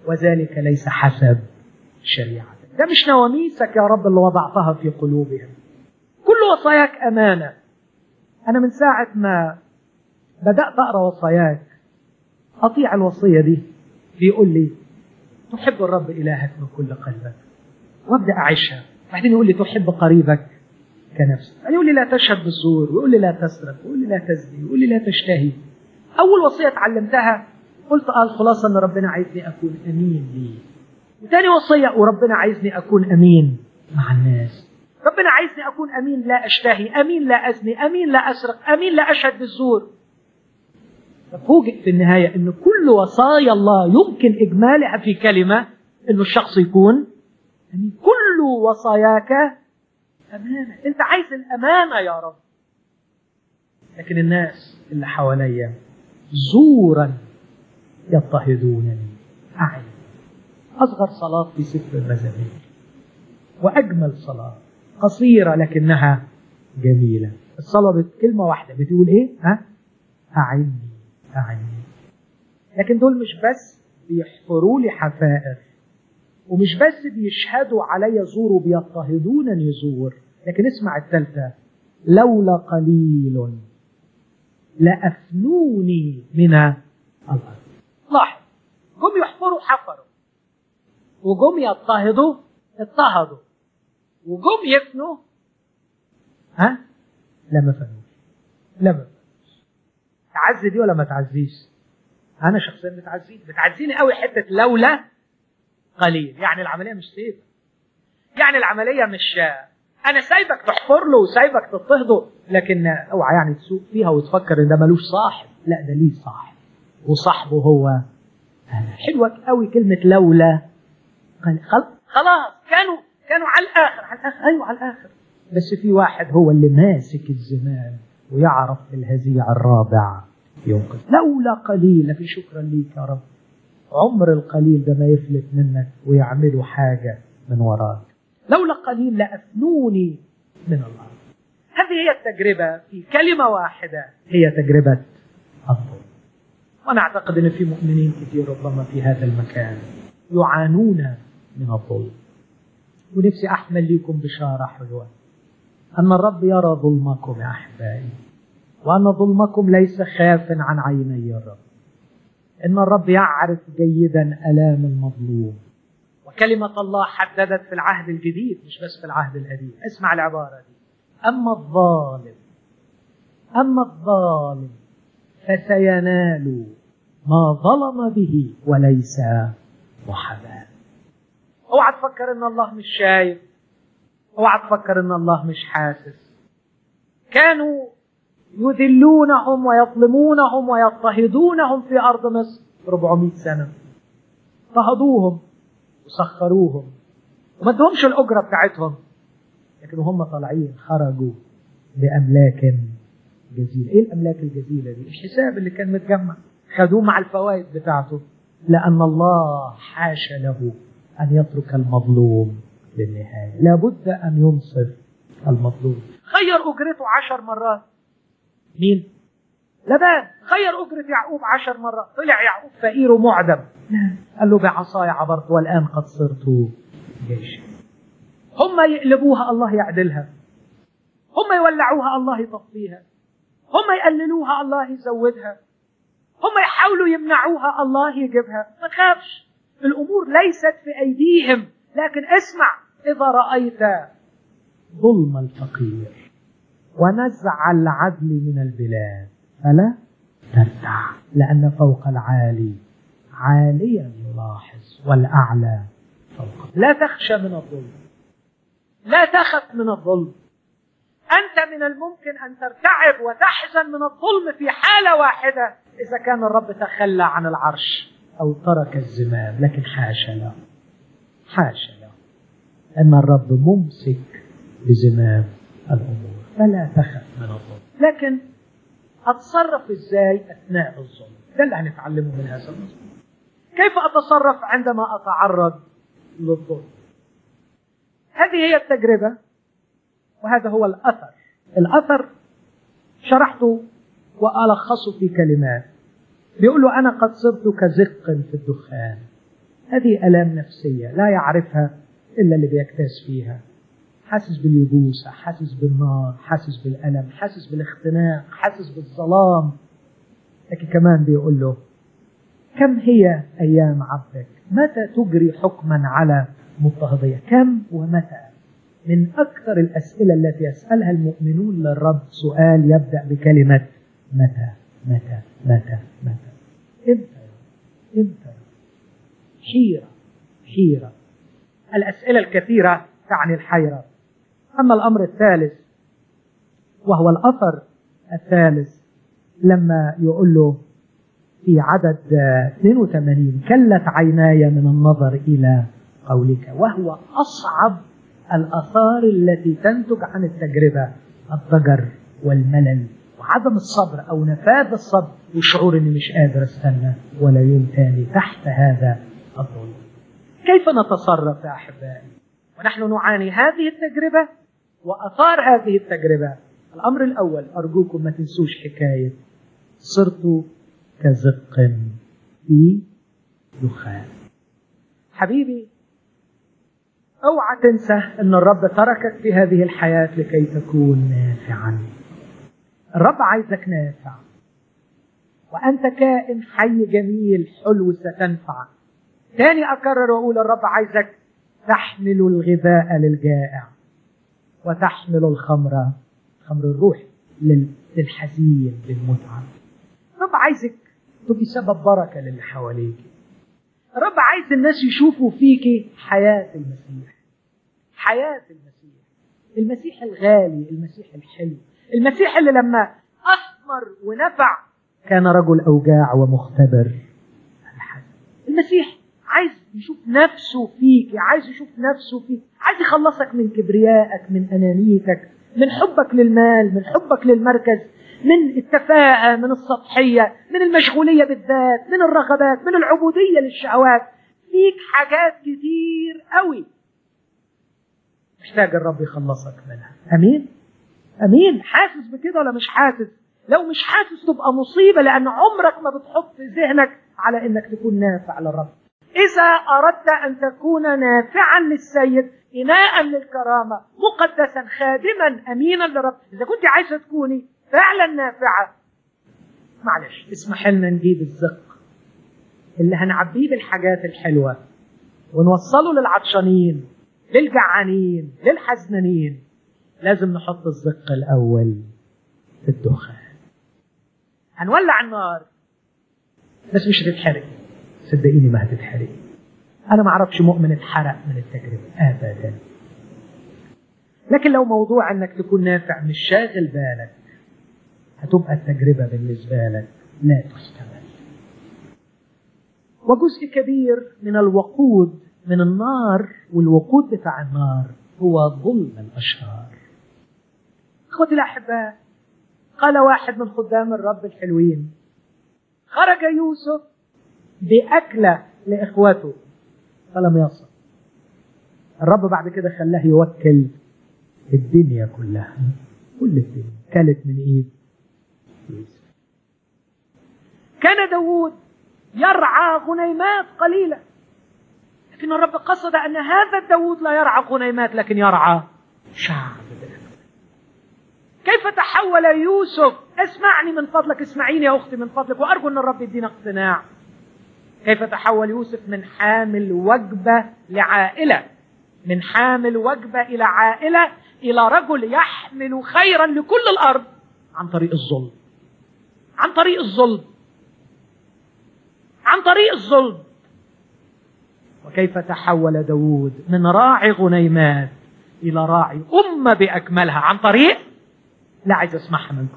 وذلك ليس حسب شريعتك ده مش نواميسك يا رب اللي وضعتها في قلوبهم كل وصاياك أمانة أنا من ساعة ما بدأت أقرأ وصاياك أطيع الوصية دي بيقول لي تحب الرب إلهك من كل قلبك وابدأ أعيشها بعدين يقول لي تحب قريبك كنفسك بعدين يقول لي لا تشهد بالزور ويقول لي لا تسرق ويقول لي لا تزني ويقول لي لا تشتهي أول وصية اتعلمتها قلت اه الخلاصة إن ربنا عايزني أكون أمين ليه وتاني وصية وربنا عايزني أكون أمين مع الناس ربنا عايزني أكون أمين لا أشتهي أمين لا أزني أمين لا أسرق أمين لا أشهد بالزور ففوجئ في النهاية أن كل وصايا الله يمكن إجمالها في كلمة أن الشخص يكون أمين كل وصاياك أمانة أنت عايز الأمانة يا رب لكن الناس اللي حواليا زورا يضطهدونني أعين أصغر صلاة في سفر المزامير وأجمل صلاة قصيرة لكنها جميلة الصلاة بكلمة واحدة بتقول إيه؟ ها؟ أعني أعني لكن دول مش بس بيحفروا لي حفائر ومش بس بيشهدوا علي زور وبيضطهدونني زور لكن اسمع الثالثة لولا قليل لأفنوني من الأرض لاحظ جم يحفروا حفروا وجم يضطهدوا اضطهدوا وجم يفنوا ها لا ما فنوش لا ما فنوش تعزي دي ولا ما تعزيش انا شخصيا بتعزيني بتعزيني قوي حته لولا قليل يعني العمليه مش سيفه يعني العمليه مش انا سايبك تحفر له وسايبك تضطهده لكن اوعى يعني تسوق فيها وتفكر ان ده ملوش صاحب لا ده ليه صاحب وصاحبه هو انا حلوه قوي كلمه لولا خلاص كانوا كانوا على الاخر على الاخر ايوه على الاخر بس في واحد هو اللي ماسك الزمان ويعرف الهزيع الرابع ينقذ لولا قليل في شكرا ليك يا رب عمر القليل ده ما يفلت منك ويعملوا حاجة من وراك لولا قليل لأفنوني من الأرض هذه هي التجربة في كلمة واحدة هي تجربة الظلم وأنا أعتقد أن في مؤمنين كثير ربما في هذا المكان يعانون من الظلم ونفسي أحمل لكم بشارة حلوة أن الرب يرى ظلمكم يا أحبائي وأن ظلمكم ليس خاف عن عيني الرب إن الرب يعرف جيدا ألام المظلوم وكلمة الله حددت في العهد الجديد مش بس في العهد القديم اسمع العبارة دي أما الظالم أما الظالم فسينال ما ظلم به وليس محاباة اوعى تفكر ان الله مش شايف اوعى تفكر ان الله مش حاسس كانوا يذلونهم ويظلمونهم ويضطهدونهم في ارض مصر 400 سنه اضطهدوهم وسخروهم وما ادهمش الاجره بتاعتهم لكن هم طالعين خرجوا باملاك جزيله ايه الاملاك الجزيله دي الحساب اللي كان متجمع خدوه مع الفوائد بتاعته لان الله حاشا له أن يترك المظلوم للنهاية لابد أن ينصف المظلوم خير أجرته عشر مرات مين؟ لبان خير أجرة يعقوب عشر مرات طلع يعقوب فقير ومعدم قال له بعصاي عبرت والآن قد صرت جيشا هم يقلبوها الله يعدلها هم يولعوها الله يطفيها هم يقللوها الله يزودها هم يحاولوا يمنعوها الله يجيبها ما تخافش الامور ليست في ايديهم لكن اسمع اذا رايت ظلم الفقير ونزع العدل من البلاد فلا ترتع لان فوق العالي عاليا يلاحظ والاعلى فوق لا تخشى من الظلم لا تخف من الظلم انت من الممكن ان ترتعب وتحزن من الظلم في حاله واحده اذا كان الرب تخلى عن العرش أو ترك الزمام لكن حاشا له حاشا له أن الرب ممسك بزمام الأمور فلا تخف من الظلم لكن أتصرف إزاي أثناء الظلم ده اللي هنتعلمه من هذا الموضوع كيف أتصرف عندما أتعرض للظلم هذه هي التجربة وهذا هو الأثر الأثر شرحته وألخصه في كلمات بيقول له أنا قد صرت كزق في الدخان هذه الام نفسيه لا يعرفها الا اللي بيكتاز فيها حاسس باليبوسه حاسس بالنار حاسس بالالم حاسس بالاختناق حاسس بالظلام لكن كمان بيقول له كم هي ايام عبدك متى تجري حكما على مضطهديه كم ومتى من اكثر الاسئله التي يسالها المؤمنون للرب سؤال يبدا بكلمه متى متى متى متى امتى امتى حيره حيره الاسئله الكثيره تعني الحيره اما الامر الثالث وهو الاثر الثالث لما يقول له في عدد 82 كلت عيناي من النظر الى قولك وهو اصعب الاثار التي تنتج عن التجربه الضجر والملل وعدم الصبر او نفاذ الصبر وشعور اني مش قادر استنى ولا يوم تاني تحت هذا الظلم. كيف نتصرف يا احبائي؟ ونحن نعاني هذه التجربه واثار هذه التجربه. الامر الاول ارجوكم ما تنسوش حكايه صرت كزق في دخان. حبيبي اوعى تنسى ان الرب تركك في هذه الحياه لكي تكون نافعا. الرب عايزك نافع. وأنت كائن حي جميل حلو ستنفع تاني أكرر وأقول الرب عايزك تحمل الغذاء للجائع وتحمل الخمر خمر الروح للحزين للمتعب الرب عايزك تبقي سبب بركة للي حواليك الرب عايز الناس يشوفوا فيك حياة المسيح حياة المسيح المسيح الغالي المسيح الحلو المسيح اللي لما أثمر ونفع كان رجل أوجاع ومختبر المسيح عايز يشوف نفسه فيك عايز يشوف نفسه فيك عايز يخلصك من كبريائك من أنانيتك من حبك للمال من حبك للمركز من التفاهة من السطحية من المشغولية بالذات من الرغبات من العبودية للشهوات فيك حاجات كتير قوي محتاج الرب يخلصك منها أمين أمين حاسس بكده ولا مش حاسس لو مش حاسس تبقى مصيبة لأن عمرك ما بتحط ذهنك على إنك تكون نافع للرب إذا أردت أن تكون نافعا للسيد إناء للكرامة مقدسا خادما أمينا للرب إذا كنت عايزة تكوني فعلا نافعة معلش اسمح لنا نجيب الزق اللي هنعبيه بالحاجات الحلوة ونوصله للعطشانين للجعانين للحزنانين لازم نحط الزق الأول في الدخان هنولع النار بس مش هتتحرق صدقيني ما هتتحرق انا ما اعرفش مؤمن اتحرق من التجربه ابدا لكن لو موضوع انك تكون نافع مش شاغل بالك هتبقى التجربه بالنسبه لك لا تحتمل وجزء كبير من الوقود من النار والوقود بتاع النار هو ظلم الاشرار اخوتي الاحباء قال واحد من خدام الرب الحلوين خرج يوسف بأكلة لإخوته فلم يصل الرب بعد كده خلاه يوكل الدنيا كلها كل الدنيا كلت من ايد يوسف كان داوود يرعى غنيمات قليلة لكن الرب قصد أن هذا داوود لا يرعى غنيمات لكن يرعى شعب كيف تحول يوسف اسمعني من فضلك اسمعيني يا اختي من فضلك وارجو ان الرب يدينا اقتناع كيف تحول يوسف من حامل وجبه لعائله من حامل وجبه الى عائله الى رجل يحمل خيرا لكل الارض عن طريق الظلم عن طريق الظلم عن طريق الظلم وكيف تحول داود من راعي غنيمات الى راعي امه باكملها عن طريق لا عايز اسمعها منكم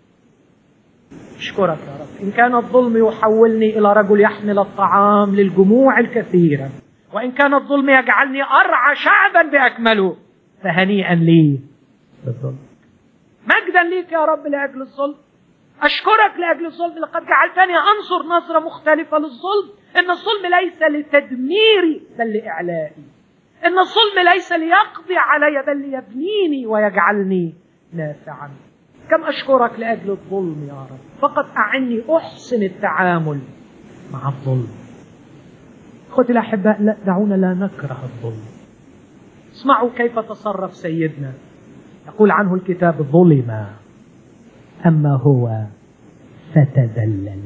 اشكرك يا رب ان كان الظلم يحولني الى رجل يحمل الطعام للجموع الكثيره وان كان الظلم يجعلني ارعى شعبا باكمله فهنيئا لي بالظلم مجدا ليك يا رب لاجل الظلم اشكرك لاجل الظلم لقد جعلتني انظر نظره مختلفه للظلم ان الظلم ليس لتدميري بل لاعلائي ان الظلم ليس ليقضي علي بل ليبنيني ويجعلني نافعا كم أشكرك لأجل الظلم يا رب فقط أعني أحسن التعامل مع الظلم اخوتي الاحباء لا دعونا لا نكره الظلم اسمعوا كيف تصرف سيدنا يقول عنه الكتاب ظلم اما هو فتذلل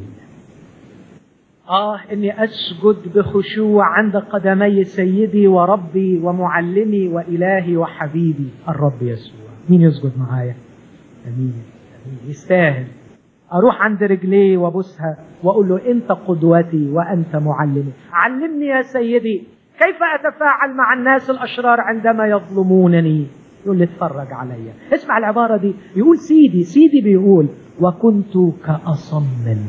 آه إني أسجد بخشوع عند قدمي سيدي وربي ومعلمي وإلهي وحبيبي الرب يسوع مين يسجد معايا أمين أمين يستاهل أروح عند رجليه وأبوسها وأقول له أنت قدوتي وأنت معلمي علمني يا سيدي كيف أتفاعل مع الناس الأشرار عندما يظلمونني يقول لي اتفرج عليا اسمع العبارة دي يقول سيدي سيدي بيقول وكنت كأصم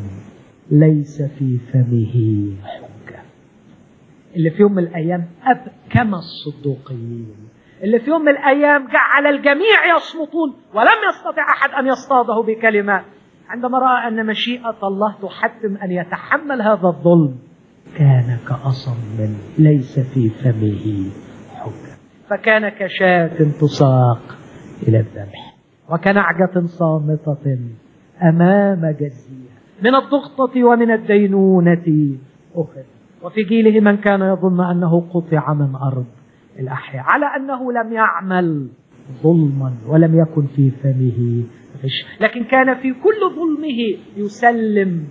ليس في فمه حجة اللي في يوم من الأيام أبكم الصدوقيين اللي في يوم من الأيام جعل الجميع يصمتون ولم يستطع أحد أن يصطاده بكلمات عندما رأى أن مشيئة الله تحتم أن يتحمل هذا الظلم كان كأصم ليس في فمه حجة فكان كشاة تساق إلى الذبح وكنعجة صامتة أمام جزيرة من الضغطة ومن الدينونة أخذ وفي جيله من كان يظن أنه قطع من أرض الأحياء على أنه لم يعمل ظلما ولم يكن في فمه غش لكن كان في كل ظلمه يسلم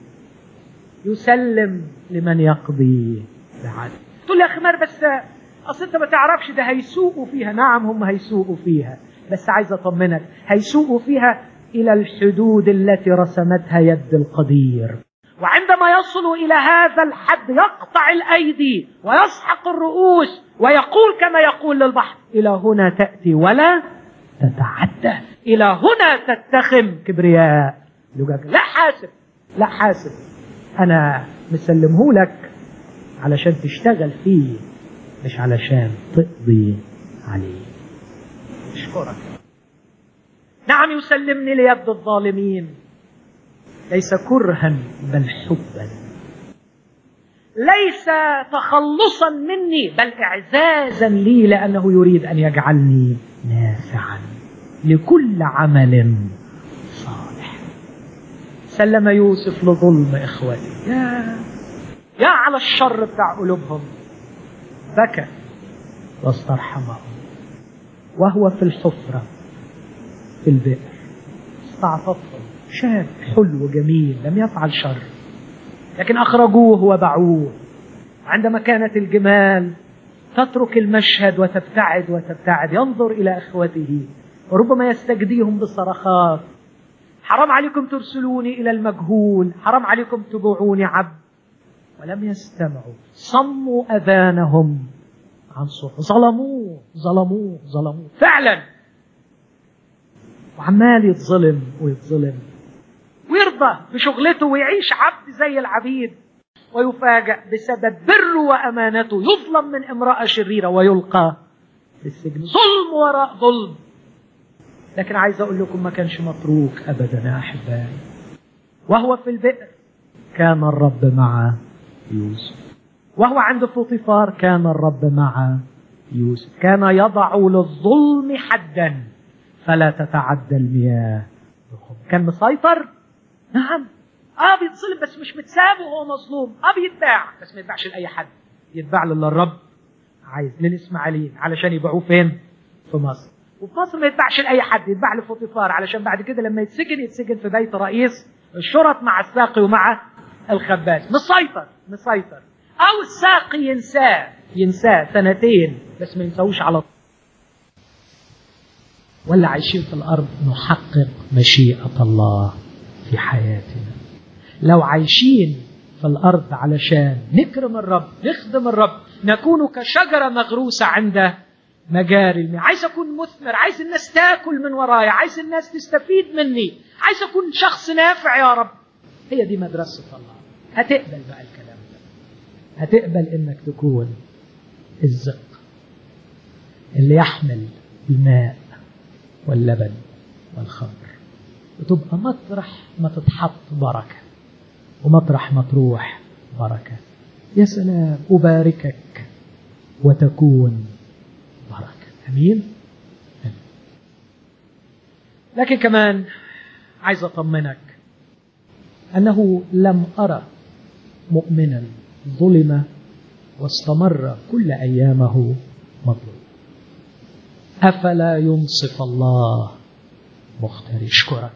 يسلم لمن يقضي بعدل تقول لي يا خمار بس اصل انت ما تعرفش ده هيسوقوا فيها نعم هم هيسوقوا فيها بس عايز اطمنك هيسوقوا فيها الى الحدود التي رسمتها يد القدير وعندما يصلوا الى هذا الحد يقطع الايدي ويسحق الرؤوس ويقول كما يقول للبحر الى هنا تاتي ولا تتعدى الى هنا تتخم كبرياء لجاج لا حاسب لا حاسب انا مسلمه لك علشان تشتغل فيه مش علشان تقضي عليه اشكرك نعم يسلمني ليد الظالمين ليس كرها بل حبا ليس تخلصا مني بل اعزازا لي لانه يريد ان يجعلني نافعا لكل عمل صالح سلم يوسف لظلم اخوته يا يا على الشر بتاع قلوبهم بكى واسترحمهم وهو في الحفره في البئر استعطفهم شاب حلو جميل لم يفعل شر لكن أخرجوه وباعوه عندما كانت الجمال تترك المشهد وتبتعد وتبتعد ينظر إلى إخوته وربما يستجديهم بالصرخات حرام عليكم ترسلوني إلى المجهول حرام عليكم تبيعوني عبد ولم يستمعوا صموا أذانهم عن صوت ظلموه ظلموه ظلموه فعلا وعمال يتظلم ويتظلم ويرضى بشغلته ويعيش عبد زي العبيد ويفاجأ بسبب بره وأمانته يظلم من امرأة شريرة ويلقى في السجن ظلم وراء ظلم لكن عايز أقول لكم ما كانش متروك أبدا يا أحبائي وهو في البئر كان الرب مع يوسف وهو عند فوطيفار كان الرب مع يوسف كان يضع للظلم حدا فلا تتعدى المياه كان مسيطر نعم اه بيتظلم بس مش متساب وهو مظلوم اه بيتباع بس ما يتباعش لاي حد يتباع للي الرب عايز للاسماعيليين علشان يبيعوه فين في مصر وفي مصر ما يتباعش لاي حد يتباع لفوطيفار علشان بعد كده لما يتسجن يتسجن في بيت رئيس الشرط مع الساقي ومع الخباز مسيطر مسيطر او الساقي ينساه ينساه سنتين بس ما ينساوش على طول ولا عايشين في الارض نحقق مشيئه الله في حياتنا لو عايشين في الارض علشان نكرم الرب نخدم الرب نكون كشجره مغروسه عند مجاري المياه عايز اكون مثمر عايز الناس تاكل من ورايا عايز الناس تستفيد مني عايز اكون شخص نافع يا رب هي دي مدرسه الله هتقبل بقى الكلام ده هتقبل انك تكون الزق اللي يحمل الماء واللبن والخمر وتبقى مطرح ما تتحط بركة ومطرح ما تروح بركة يا سلام أباركك وتكون بركة أمين أمين. لكن كمان عايز أطمنك أنه لم أرى مؤمنا ظلم واستمر كل أيامه مظلوم أفلا ينصف الله مختار يشكرك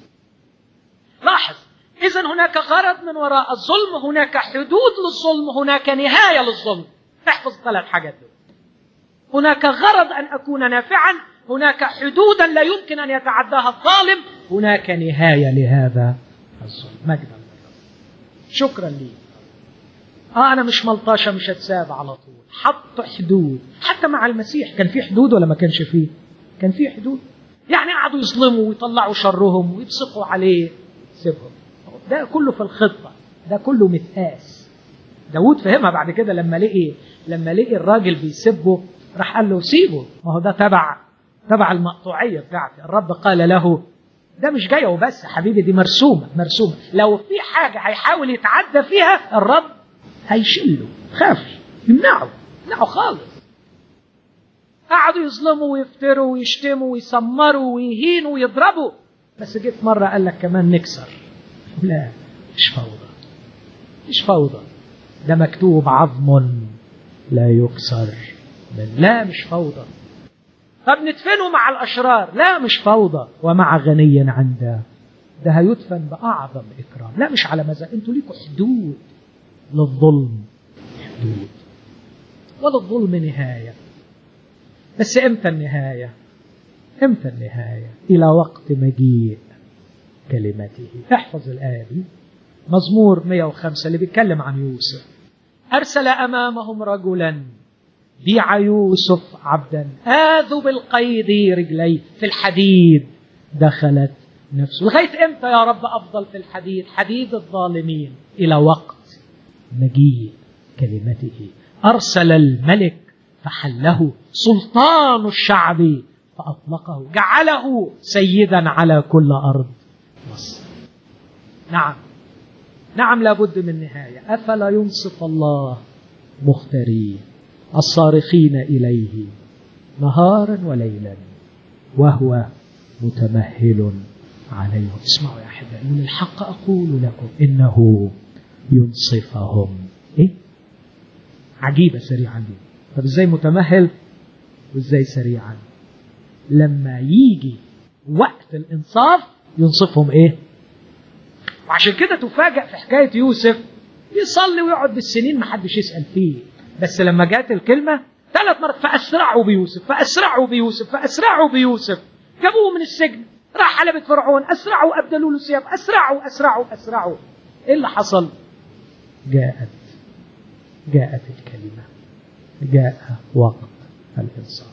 لاحظ إذا هناك غرض من وراء الظلم هناك حدود للظلم هناك نهاية للظلم احفظ ثلاث حاجات دول هناك غرض أن أكون نافعا هناك حدودا لا يمكن أن يتعداها الظالم هناك نهاية لهذا الظلم مجدا شكرا لي اه انا مش ملطشه مش هتساب على طول حط حدود حتى مع المسيح كان في حدود ولا ما كانش فيه كان في حدود يعني قعدوا يظلموا ويطلعوا شرهم ويبصقوا عليه سيبهم ده كله في الخطه ده كله متقاس داود فهمها بعد كده لما لقي لما لقي الراجل بيسبه راح قال له سيبه ما هو ده تبع تبع المقطوعيه بتاعتي الرب قال له ده مش جايه وبس حبيبي دي مرسومه مرسومه لو في حاجه هيحاول يتعدى فيها الرب هيشيله خافش يمنعه يمنعه خالص قعدوا يظلموا ويفتروا ويشتموا ويسمروا ويهينوا ويضربوا بس جيت مرة قال لك كمان نكسر لا مش فوضى مش فوضى ده مكتوب عظم لا يكسر من لا مش فوضى طب ندفنه مع الأشرار لا مش فوضى ومع غني عنده ده هيدفن بأعظم إكرام لا مش على مزاج انتوا ليكوا حدود للظلم حدود وللظلم نهاية بس امتى النهاية امتى النهاية الى وقت مجيء كلمته احفظ الآية دي مزمور 105 اللي بيتكلم عن يوسف أرسل أمامهم رجلا بيع يوسف عبدا آذوا بالقيد رجليه في الحديد دخلت نفسه لغاية امتى يا رب أفضل في الحديد حديد الظالمين إلى وقت مجيء كلمته أرسل الملك فحله سلطان الشعب فأطلقه جعله سيدا على كل أرض مصر نعم نعم لابد من نهاية أفلا ينصف الله مختارين الصارخين إليه نهارا وليلا وهو متمهل عليهم اسمعوا يا أحبائي من الحق أقول لكم إنه ينصفهم إيه؟ عجيبة سريعا دي طب إزاي متمهل وإزاي سريعا لما يجي وقت الإنصاف ينصفهم إيه وعشان كده تفاجأ في حكاية يوسف يصلي ويقعد بالسنين ما حدش يسأل فيه بس لما جات الكلمة ثلاث مرات فأسرعوا بيوسف فأسرعوا بيوسف فأسرعوا بيوسف جابوه من السجن راح على بيت فرعون أسرعوا أبدلوا له ثياب أسرعوا أسرعوا أسرعوا إيه اللي حصل؟ جاءت جاءت الكلمة جاء وقت الإنصاف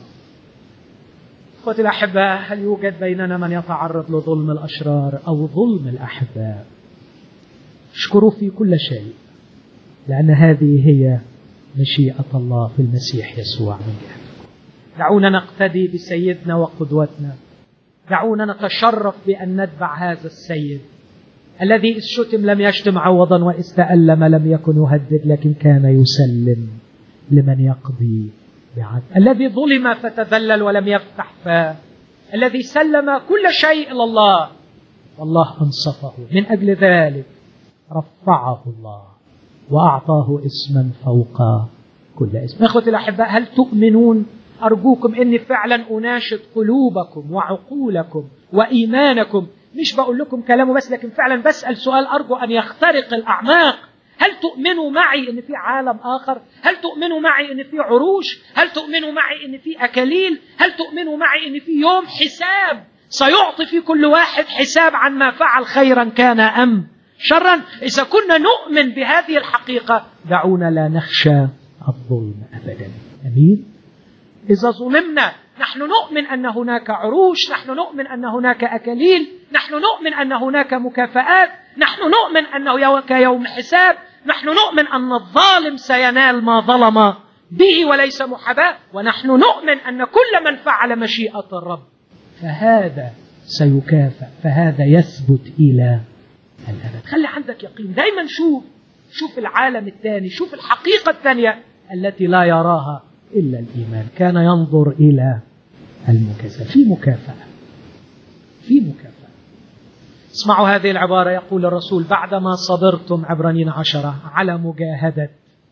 اخوتي الاحباء هل يوجد بيننا من يتعرض لظلم الاشرار او ظلم الاحباء اشكروا في كل شيء لان هذه هي مشيئه الله في المسيح يسوع من جهتكم دعونا نقتدي بسيدنا وقدوتنا دعونا نتشرف بان نتبع هذا السيد الذي اذ شتم لم يشتم عوضا واذ تالم لم يكن يهدد لكن كان يسلم لمن يقضي بعدل الذي ظلم فتذلل ولم يفتح فاه الذي سلم كل شيء الى الله والله انصفه من اجل ذلك رفعه الله واعطاه اسما فوق كل اسم اخوتي الاحباء هل تؤمنون ارجوكم اني فعلا اناشد قلوبكم وعقولكم وايمانكم مش بقول لكم كلامه بس لكن فعلا بسال سؤال ارجو ان يخترق الاعماق هل تؤمنوا معي ان في عالم اخر هل تؤمنوا معي ان في عروش هل تؤمنوا معي ان في اكاليل هل تؤمنوا معي ان في يوم حساب سيعطي في كل واحد حساب عن ما فعل خيرا كان ام شرا اذا كنا نؤمن بهذه الحقيقه دعونا لا نخشى الظلم ابدا امين اذا ظلمنا نحن نؤمن ان هناك عروش نحن نؤمن ان هناك اكاليل نحن نؤمن ان هناك مكافآت نحن نؤمن انه كيوم حساب نحن نؤمن ان الظالم سينال ما ظلم به وليس محاباه ونحن نؤمن ان كل من فعل مشيئه الرب فهذا سيكافأ فهذا يثبت الى الابد خلي عندك يقين دايما شوف شوف العالم الثاني شوف الحقيقه الثانيه التي لا يراها الا الايمان كان ينظر الى المكافاه في مكافاه في مكافاه اسمعوا هذه العبارة يقول الرسول بعدما صبرتم عبرانين عشرة على مجاهدة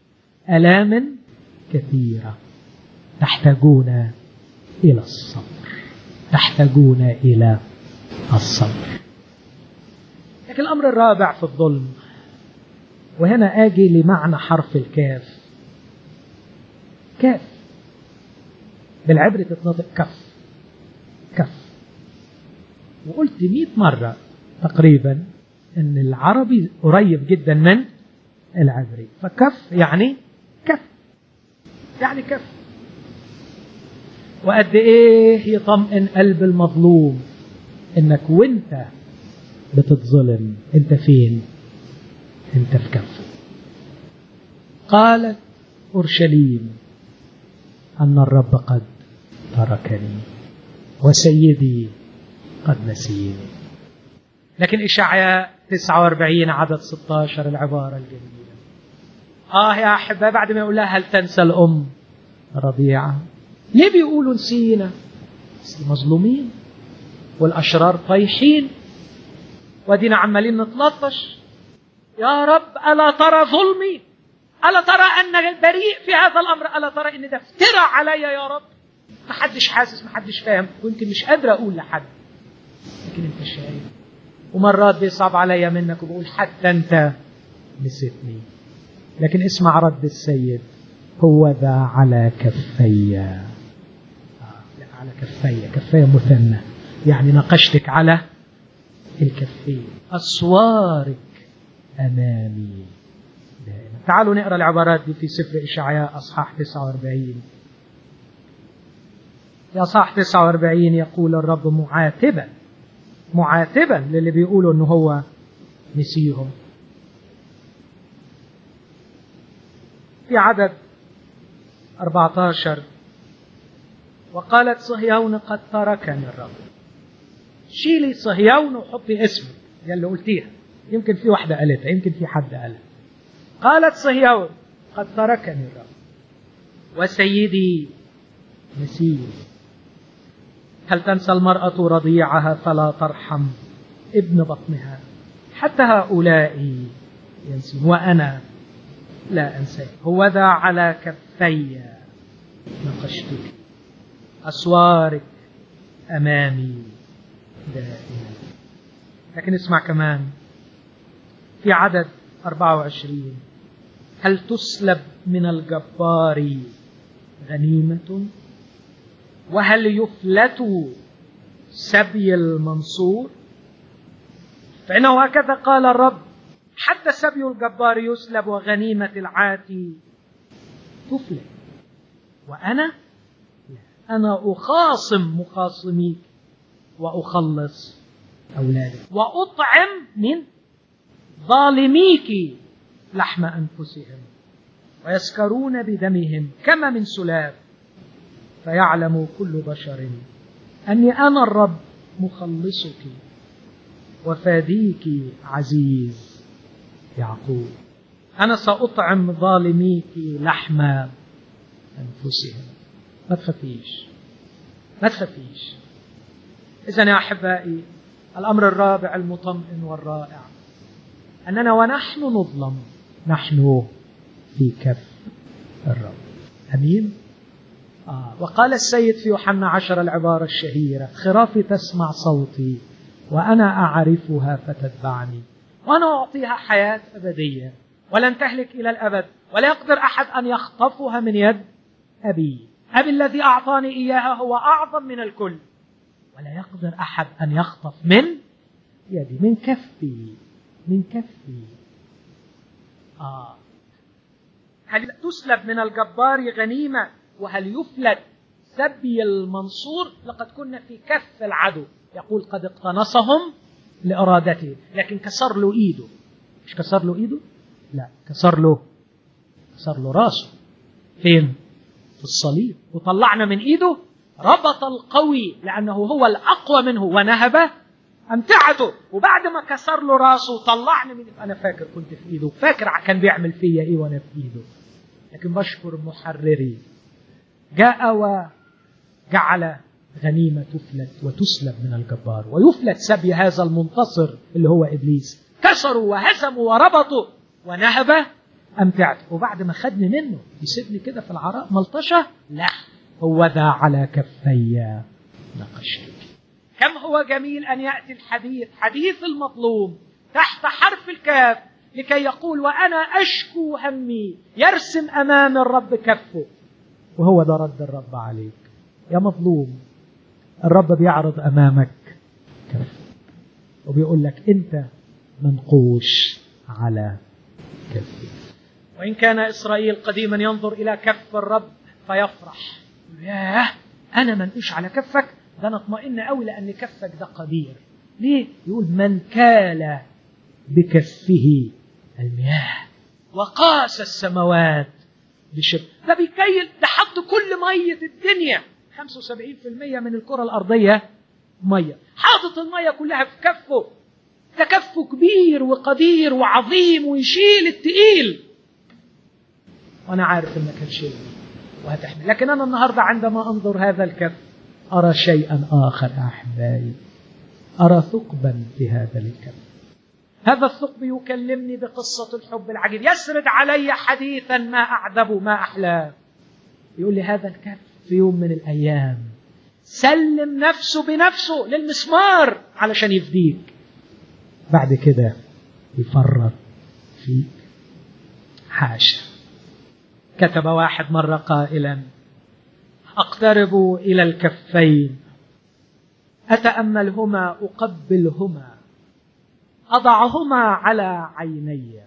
آلام كثيرة تحتاجون إلى الصبر تحتاجون إلى الصبر لكن الأمر الرابع في الظلم وهنا آجي لمعنى حرف الكاف كاف بالعبر تتنطق كف كف وقلت مئة مرة تقريبا ان العربي قريب جدا من العبري فكف يعني كف يعني كف وقد ايه يطمئن قلب المظلوم انك وانت بتتظلم انت فين انت في كفه قالت اورشليم ان الرب قد تركني وسيدي قد نسيني لكن إشعياء 49 عدد 16 العبارة الجميلة آه يا أحبة بعد ما يقول لها هل تنسى الأم رضيعة ليه بيقولوا نسينا بس مظلومين والأشرار طايحين ودينا عمالين نتلطش يا رب ألا ترى ظلمي ألا ترى أن بريء في هذا الأمر ألا ترى أن ده افترى علي يا رب محدش حاسس محدش فاهم ويمكن مش قادر أقول لحد لكن أنت شايف ومرات بيصعب عليا منك وبقول حتى أنت نسيتني لكن اسمع رد السيد هو ذا على كفي آه لا على كفي كفي مثنى يعني نقشتك على الكفين أسوارك أمامي دائما تعالوا نقرأ العبارات دي في سفر إشعياء أصحاح 49 في أصحاح 49 يقول الرب معاتبا معاتبا للي بيقولوا انه هو نسيهم في عدد 14 وقالت صهيون قد تركني الرب شيلي صهيون وحطي اسمه دي اللي قلتيها يمكن في واحدة قالتها يمكن في حد قالها قالت صهيون قد تركني الرب وسيدي نسيني هل تنسى المرأة رضيعها فلا ترحم ابن بطنها حتى هؤلاء ينسون وأنا لا أنسى هو ذا على كفي نقشتك أسوارك أمامي دائما لكن اسمع كمان في عدد 24 هل تسلب من الجبار غنيمة وهل يفلت سبي المنصور فإنه هكذا قال الرب حتى سبي الجبار يسلب وغنيمة العاتي تفلت وأنا أنا أخاصم مخاصميك وأخلص أولادك وأطعم من ظالميك لحم أنفسهم ويسكرون بدمهم كما من سلاب فيعلم كل بشر أني أنا الرب مخلصك وفاديك عزيز يعقوب أنا سأطعم ظالميك لحم أنفسهم ما تخافيش ما تخافيش إذا يا أحبائي الأمر الرابع المطمئن والرائع أننا ونحن نظلم نحن في كف الرب أمين آه. وقال السيد في يوحنا عشر العبارة الشهيرة خرافي تسمع صوتي وأنا أعرفها فتتبعني وأنا أعطيها حياة أبدية ولن تهلك إلى الأبد ولا يقدر أحد أن يخطفها من يد أبي أبي الذي أعطاني إياها هو أعظم من الكل ولا يقدر أحد أن يخطف من يدي من كفي من كفي آه هل تسلب من الجبار غنيمة وهل يفلت سبي المنصور لقد كنا في كف العدو يقول قد اقتنصهم لإرادته لكن كسر له إيده مش كسر له إيده لا كسر له كسر له راسه فين في الصليب وطلعنا من إيده ربط القوي لأنه هو الأقوى منه ونهب أمتعته وبعد ما كسر له راسه طلعني من أنا فاكر كنت في إيده فاكر كان بيعمل فيا إيه وأنا في إيده لكن بشكر محرري جاء وجعل غنيمة تفلت وتسلب من الجبار ويفلت سبي هذا المنتصر اللي هو إبليس كسروا وهزموا وربطوا ونهب أمتعت وبعد ما خدني منه يسيبني كده في العراء ملطشة لا هو ذا على كفي نقشتك كم هو جميل أن يأتي الحديث حديث المظلوم تحت حرف الكاف لكي يقول وأنا أشكو همي يرسم أمام الرب كفه وهو ده رد الرب عليك يا مظلوم الرب بيعرض أمامك كفه وبيقول لك أنت منقوش على كفه وإن كان إسرائيل قديما ينظر إلى كف الرب فيفرح ياه أنا منقوش على كفك ده أنا اطمئن قوي لأن كفك ده قدير ليه؟ يقول من كال بكفه المياه وقاس السماوات بشبه ده بيكيل ده حط كل مية الدنيا 75% من الكرة الأرضية مية حاطط المية كلها في كفه ده كفه كبير وقدير وعظيم ويشيل التقيل وأنا عارف إنك هتشيلني وهتحمل لكن أنا النهاردة عندما أنظر هذا الكف أرى شيئا آخر أحبائي أرى ثقبا في هذا الكف هذا الثقب يكلمني بقصة الحب العجيب يسرد علي حديثا ما أعذبه ما أحلاه يقول لي هذا الكف في يوم من الأيام سلم نفسه بنفسه للمسمار علشان يفديك بعد كده يفرط فيك حاشا كتب واحد مرة قائلا أقترب إلى الكفين أتأملهما أقبلهما أضعهما على عيني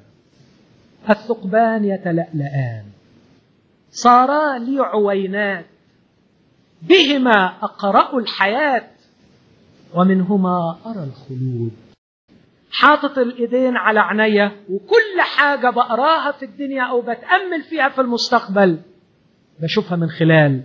الثقبان يتلألآن صارا لي عوينات بهما أقرأ الحياة ومنهما أرى الخلود حاطط الإيدين على عينيا وكل حاجة بقراها في الدنيا أو بتأمل فيها في المستقبل بشوفها من خلال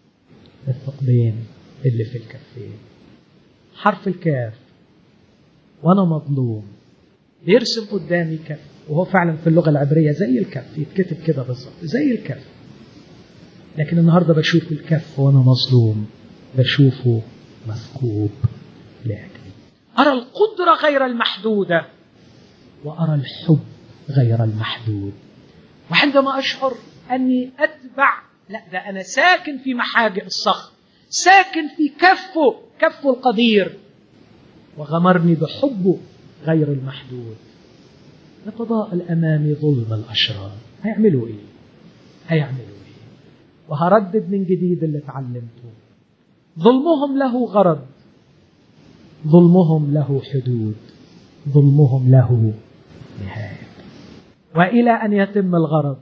الثقبين اللي في الكفين حرف الكاف وانا مظلوم بيرسم قدامي كف وهو فعلا في اللغه العبريه زي الكف يتكتب كده بالظبط زي الكف لكن النهارده بشوف الكف وانا مظلوم بشوفه مثقوب لاجلي ارى القدره غير المحدوده وارى الحب غير المحدود وعندما اشعر اني اتبع لا ده انا ساكن في محاجئ الصخر ساكن في كفه كفه القدير وغمرني بحبه غير المحدود يتضاءل امامي ظلم الاشرار هيعملوا ايه هيعملوا ايه وهردد من جديد اللي اتعلمته ظلمهم له غرض ظلمهم له حدود ظلمهم له نهايه والى ان يتم الغرض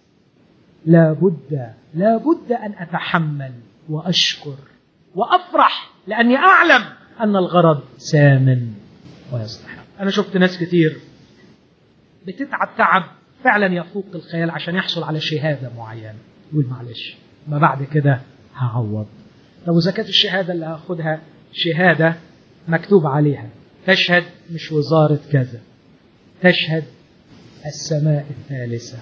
لا بد لا بد ان اتحمل واشكر وافرح لاني اعلم أن الغرض سامن ويستحق أنا شفت ناس كتير بتتعب تعب فعلا يفوق الخيال عشان يحصل على شهادة معينة يقول معلش ما بعد كده هعوض لو إذا كانت الشهادة اللي هاخدها شهادة مكتوب عليها تشهد مش وزارة كذا تشهد السماء الثالثة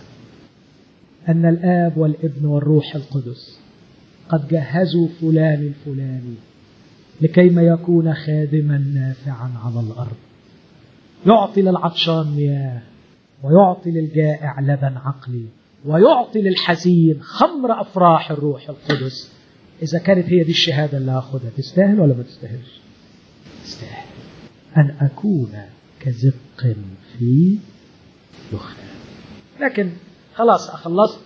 أن الآب والابن والروح القدس قد جهزوا فلان الفلاني لكيما يكون خادما نافعا على الارض يعطي للعطشان مياه ويعطي للجائع لبن عقلي ويعطي للحزين خمر افراح الروح القدس اذا كانت هي دي الشهاده اللي هاخدها تستاهل ولا ما تستاهلش تستاهل ان اكون كزق في دخان لكن خلاص اخلصت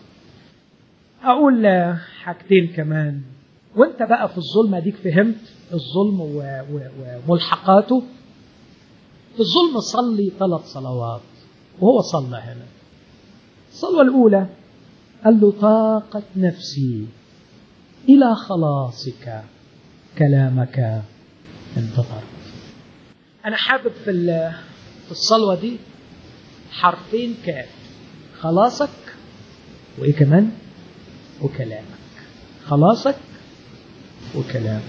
اقول حاجتين كمان وانت بقى في الظلم اديك فهمت الظلم وملحقاته في الظلم صلي ثلاث صلوات وهو صلى هنا الصلوة الأولى قال له طاقت نفسي إلى خلاصك كلامك انتظرت أنا حابب في في الصلوة دي حرفين كاف خلاصك وإيه كمان وكلامك خلاصك وكلامك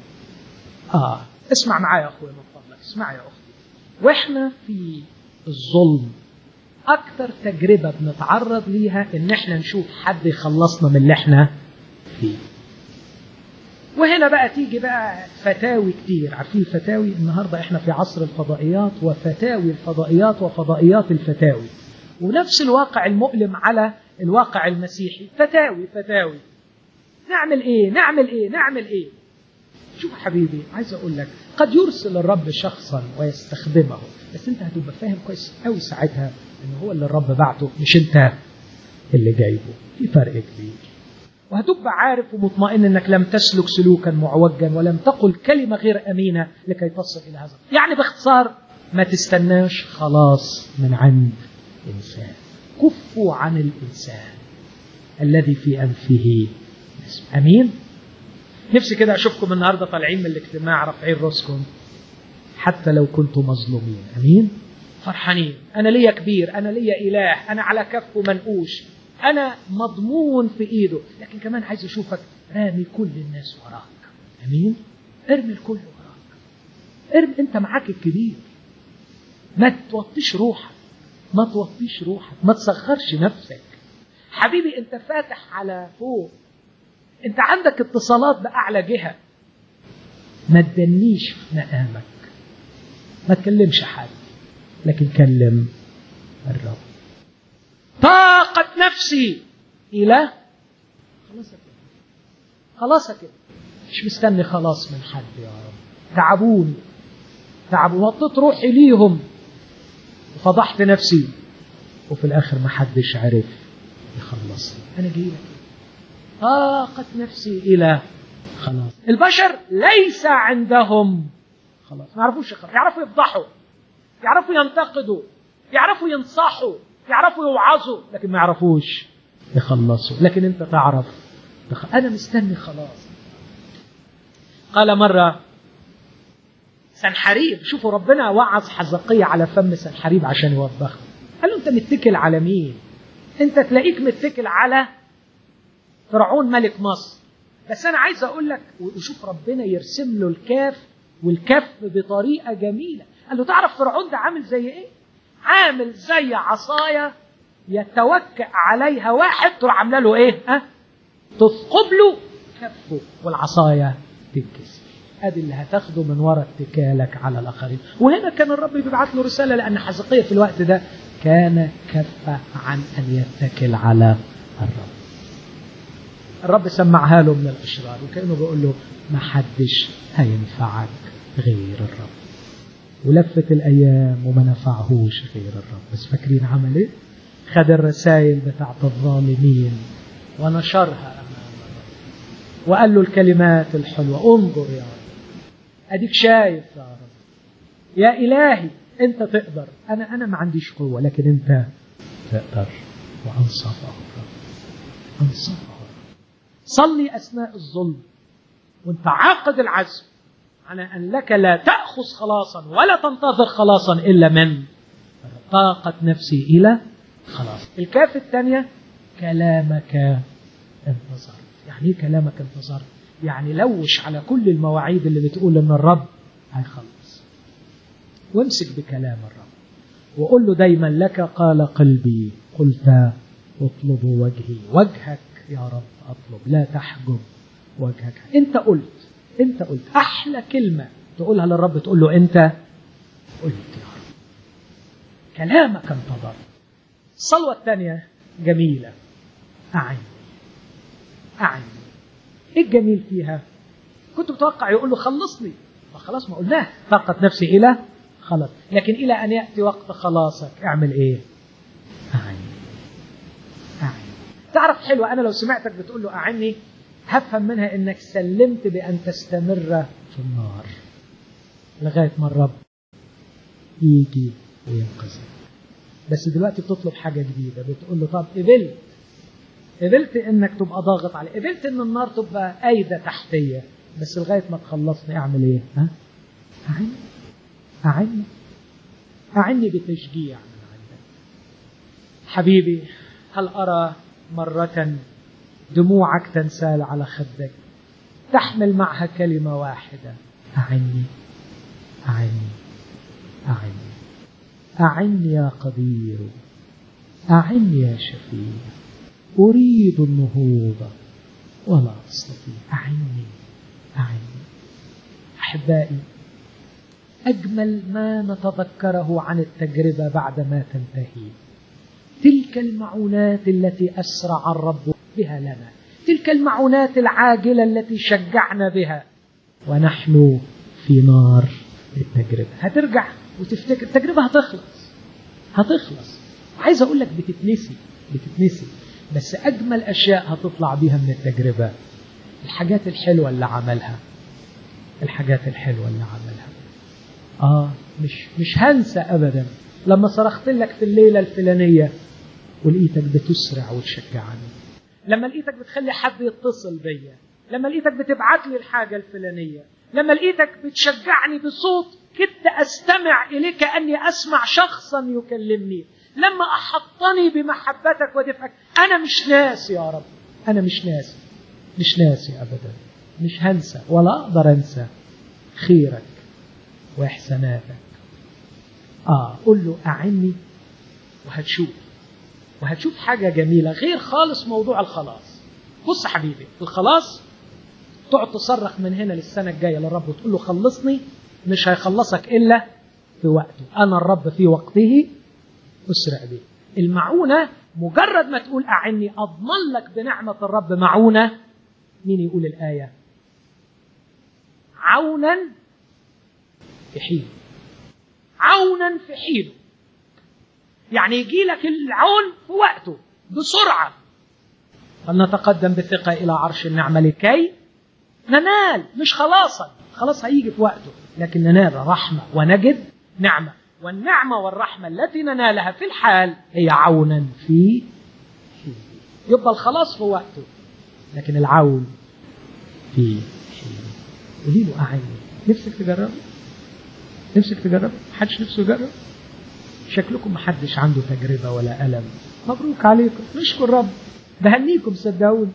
آه اسمع معايا يا أخوي من فضلك اسمع يا أختي وإحنا في الظلم أكتر تجربة بنتعرض ليها إن إحنا نشوف حد يخلصنا من اللي إحنا فيه وهنا بقى تيجي بقى فتاوي كتير عارفين الفتاوي النهاردة إحنا في عصر الفضائيات وفتاوي الفضائيات وفضائيات الفتاوي ونفس الواقع المؤلم على الواقع المسيحي فتاوي فتاوي نعمل ايه نعمل ايه نعمل ايه شوف حبيبي عايز اقول لك قد يرسل الرب شخصا ويستخدمه بس انت هتبقى فاهم كويس قوي ساعتها ان هو اللي الرب بعته مش انت اللي جايبه في فرق كبير وهتبقى عارف ومطمئن انك لم تسلك سلوكا معوجا ولم تقل كلمه غير امينه لكي تصل الى هذا يعني باختصار ما تستناش خلاص من عند انسان كفوا عن الانسان الذي في انفه نسم. امين نفسي كده اشوفكم النهارده طالعين من الاجتماع رافعين راسكم حتى لو كنتم مظلومين امين فرحانين انا ليا كبير انا ليا اله انا على كفه منقوش انا مضمون في ايده لكن كمان عايز اشوفك رامي كل الناس وراك امين ارمي الكل وراك ارمي انت معاك الكبير ما توطيش روحك ما توطيش روحك ما تصغرش نفسك حبيبي انت فاتح على فوق انت عندك اتصالات باعلى جهه ما تدنيش في مقامك ما تكلمش حد لكن كلم الرب طاقت نفسي الى خلاص كده خلاص كده مش مستني خلاص من حد يا رب تعبوني تعبوا وطيت روحي ليهم وفضحت نفسي وفي الاخر ما حدش عرف يخلصني انا جاي لك طاقت نفسي الى خلاص البشر ليس عندهم خلاص ما يعرفوش يخلص. يعرفوا يفضحوا يعرفوا ينتقدوا يعرفوا ينصحوا يعرفوا يوعظوا لكن ما يعرفوش يخلصوا لكن انت تعرف تخ... انا مستني خلاص قال مرة سنحريب شوفوا ربنا وعظ حزقية على فم سنحريب عشان يوبخه قال له انت متكل على مين انت تلاقيك متكل على فرعون ملك مصر بس انا عايز اقول لك وشوف ربنا يرسم له الكاف والكف بطريقه جميله قال له تعرف فرعون ده عامل زي ايه عامل زي عصايه يتوكأ عليها واحد تروح عامله له ايه ها تثقب له كفه والعصايه تنكسر ادي اللي هتاخده من وراء اتكالك على الاخرين وهنا كان الرب بيبعت له رساله لان حزقية في الوقت ده كان كف عن ان يتكل على الرب الرب سمعها له من الاشرار وكانه بيقول له ما حدش هينفعك غير الرب ولفت الايام وما نفعهوش غير الرب بس فاكرين عمل ايه خد الرسائل بتاعت الظالمين ونشرها امام الرب وقال له الكلمات الحلوه انظر يا رب اديك شايف يا رب يا الهي انت تقدر انا انا ما عنديش قوه لكن انت تقدر وانصفه الرب انصفه صلي اثناء الظلم وانت عاقد العزم على ان لك لا تاخذ خلاصا ولا تنتظر خلاصا الا من طاقت نفسي الى خلاص الكاف الثانيه كلامك انتظرت يعني ايه كلامك انتظرت يعني لوش على كل المواعيد اللي بتقول ان الرب هيخلص وامسك بكلام الرب وقول له دايما لك قال قلبي قلت اطلب وجهي وجهك يا رب اطلب لا تحجب وجهك انت قلت انت قلت احلى كلمه تقولها للرب تقول له انت قلت يا رب كلامك انتظر الصلوه الثانيه جميله اعني اعني ايه الجميل فيها كنت متوقع يقول له خلصني فخلاص ما قلناه طاقت نفسي الى خلاص لكن الى ان ياتي وقت خلاصك اعمل ايه اعني اعني تعرف حلوة أنا لو سمعتك بتقول له أعني هفهم منها إنك سلمت بأن تستمر في النار لغاية ما الرب يجي وينقذك بس دلوقتي بتطلب حاجة جديدة بتقول له طب قبلت قبلت إنك تبقى ضاغط عليه قبلت إن النار تبقى قايدة تحتية بس لغاية ما تخلصني أعمل إيه؟ ها؟ أعني أعني أعني بتشجيع من عندك حبيبي هل أرى مرة دموعك تنسال على خدك تحمل معها كلمة واحدة أعني أعني أعني أعني يا قدير أعني يا شفيع أريد النهوض ولا أستطيع أعني أعني أحبائي أجمل ما نتذكره عن التجربة بعد ما تنتهي تلك المعونات التي أسرع الرب بها لنا تلك المعونات العاجلة التي شجعنا بها ونحن في نار التجربة هترجع وتفتكر التجربة هتخلص هتخلص عايز أقول لك بتتنسي بتتنسي بس أجمل أشياء هتطلع بيها من التجربة الحاجات الحلوة اللي عملها الحاجات الحلوة اللي عملها آه مش مش هنسى أبدا لما صرخت لك في الليلة الفلانية ولقيتك بتسرع وتشجعني لما لقيتك بتخلي حد يتصل بيا لما لقيتك بتبعت لي الحاجة الفلانية لما لقيتك بتشجعني بصوت كدت أستمع إليك أني أسمع شخصا يكلمني لما أحطني بمحبتك ودفئك أنا مش ناسي يا رب أنا مش ناسي مش ناسي أبدا مش هنسى ولا أقدر أنسى خيرك وإحساناتك آه قل له أعني وهتشوف وهتشوف حاجة جميلة غير خالص موضوع الخلاص بص يا حبيبي الخلاص تقعد تصرخ من هنا للسنة الجاية للرب وتقول له خلصني مش هيخلصك إلا في وقته أنا الرب في وقته أسرع به المعونة مجرد ما تقول أعني أضمن لك بنعمة الرب معونة مين يقول الآية عونا في حين عونا في حينه يعني يجي لك العون في وقته بسرعة فلنتقدم بثقة إلى عرش النعمة لكي ننال مش خلاصا خلاص هيجي في وقته لكن ننال رحمة ونجد نعمة والنعمة والرحمة التي ننالها في الحال هي عونا في حين يبقى الخلاص في وقته لكن العون في حين قولي له أعني نفسك تجرب نفسك تجرب محدش نفسه يجرب شكلكم محدش عنده تجربة ولا ألم مبروك عليكم نشكر رب بهنيكم صدقوني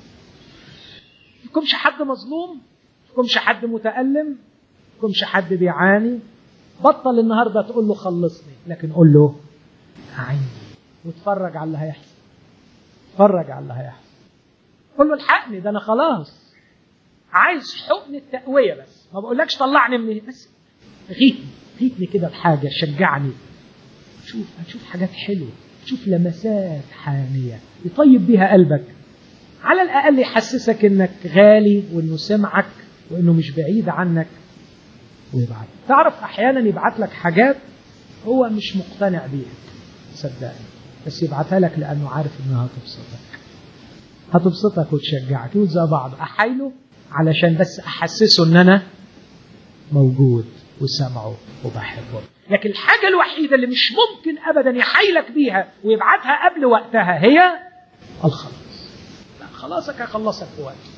فيكمش حد مظلوم فيكمش حد متألم فيكمش حد بيعاني بطل النهاردة تقول له خلصني لكن قول له أعني واتفرج على اللي هيحصل اتفرج على اللي هيحصل قول له الحقني ده أنا خلاص عايز حقن التقوية بس ما بقولكش طلعني من بس غيتني غيتني كده بحاجة شجعني شوف هتشوف حاجات حلوة تشوف لمسات حانية يطيب بيها قلبك على الأقل يحسسك إنك غالي وإنه سمعك وإنه مش بعيد عنك ويبعت تعرف أحيانا يبعت لك حاجات هو مش مقتنع بيها صدقني بس يبعتها لك لأنه عارف إنها هتبسطك هتبسطك وتشجعك يقول زي بعض أحايله علشان بس أحسسه إن أنا موجود وسامعه وبحبه لكن الحاجة الوحيدة اللي مش ممكن أبدا يحايلك بيها ويبعتها قبل وقتها هي الخلاص لا خلاصك هيخلصك في وقته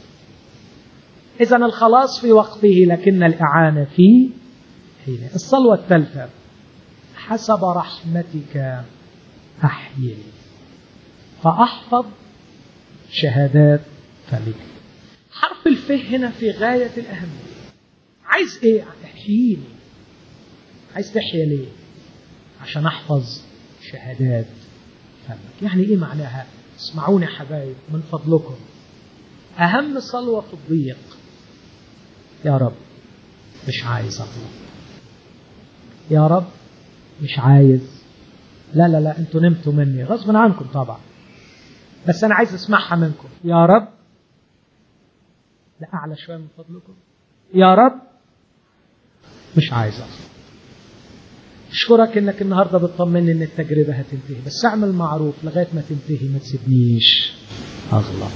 إذا الخلاص في وقته لكن الإعانة في حينه الصلوة الثالثة حسب رحمتك أحيني فأحفظ شهادات فمك حرف الف هنا في غاية الأهمية عايز إيه؟ احييني عايز تحيا ليه؟ عشان أحفظ شهادات فمك يعني إيه معناها؟ اسمعوني يا حبايب من فضلكم أهم صلوة في الضيق يا رب مش عايز أغلط يا رب مش عايز لا لا لا انتوا نمتوا مني غصب عنكم طبعا بس انا عايز اسمعها منكم يا رب لا اعلى شويه من فضلكم يا رب مش عايز اغلط اشكرك انك النهارده بتطمني ان التجربه هتنتهي بس اعمل معروف لغايه ما تنتهي ما تسيبنيش اغلط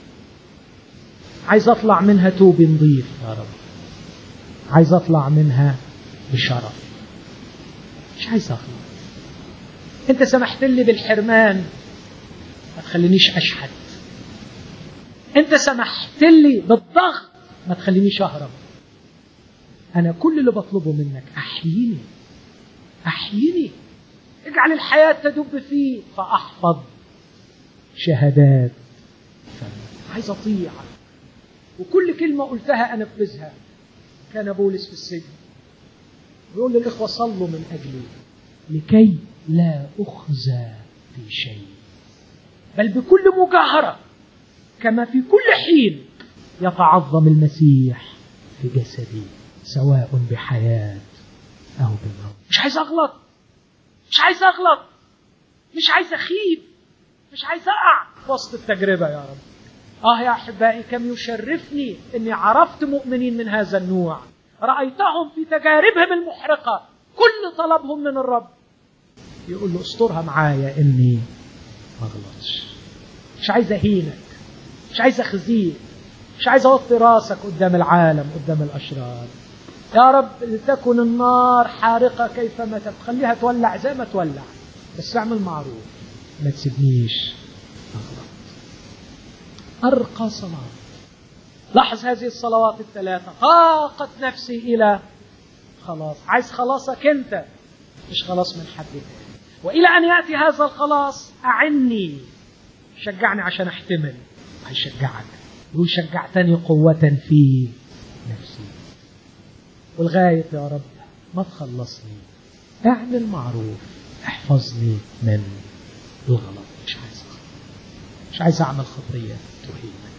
عايز اطلع منها توب نظيف يا رب عايز اطلع منها بشرف مش عايز اغلط انت سمحت لي بالحرمان ما تخلينيش اشحت انت سمحت لي بالضغط ما تخلينيش اهرب انا كل اللي بطلبه منك احييني احييني اجعل الحياه تدب فيه فاحفظ شهادات فمك عايز اطيع وكل كلمه قلتها انفذها كان بولس في السجن يقول للاخوه صلوا من اجلي لكي لا اخزى في شيء بل بكل مجاهره كما في كل حين يتعظم المسيح في جسدي سواء بحياه او بموت مش عايز اغلط مش عايز اغلط مش عايز اخيب مش عايز اقع في وسط التجربه يا رب اه يا احبائي كم يشرفني اني عرفت مؤمنين من هذا النوع رايتهم في تجاربهم المحرقه كل طلبهم من الرب يقول له استرها معايا اني ما اغلطش مش عايز اهينك مش عايز اخزيك مش عايز اوطي راسك قدام العالم قدام الاشرار يا رب لتكن النار حارقة كيفما تخليها تولع زي ما تولع بس اعمل معروف ما تسيبنيش اغلط ارقى صلاة لاحظ هذه الصلوات الثلاثة طاقت نفسي الى خلاص عايز خلاصك انت مش خلاص من حد تاني والى ان ياتي هذا الخلاص اعني شجعني عشان احتمل هيشجعك يقول شجعتني قوة في نفسي ولغاية يا رب ما تخلصني اعمل معروف احفظني من الغلط مش عايز مش عايز اعمل خطية تهينك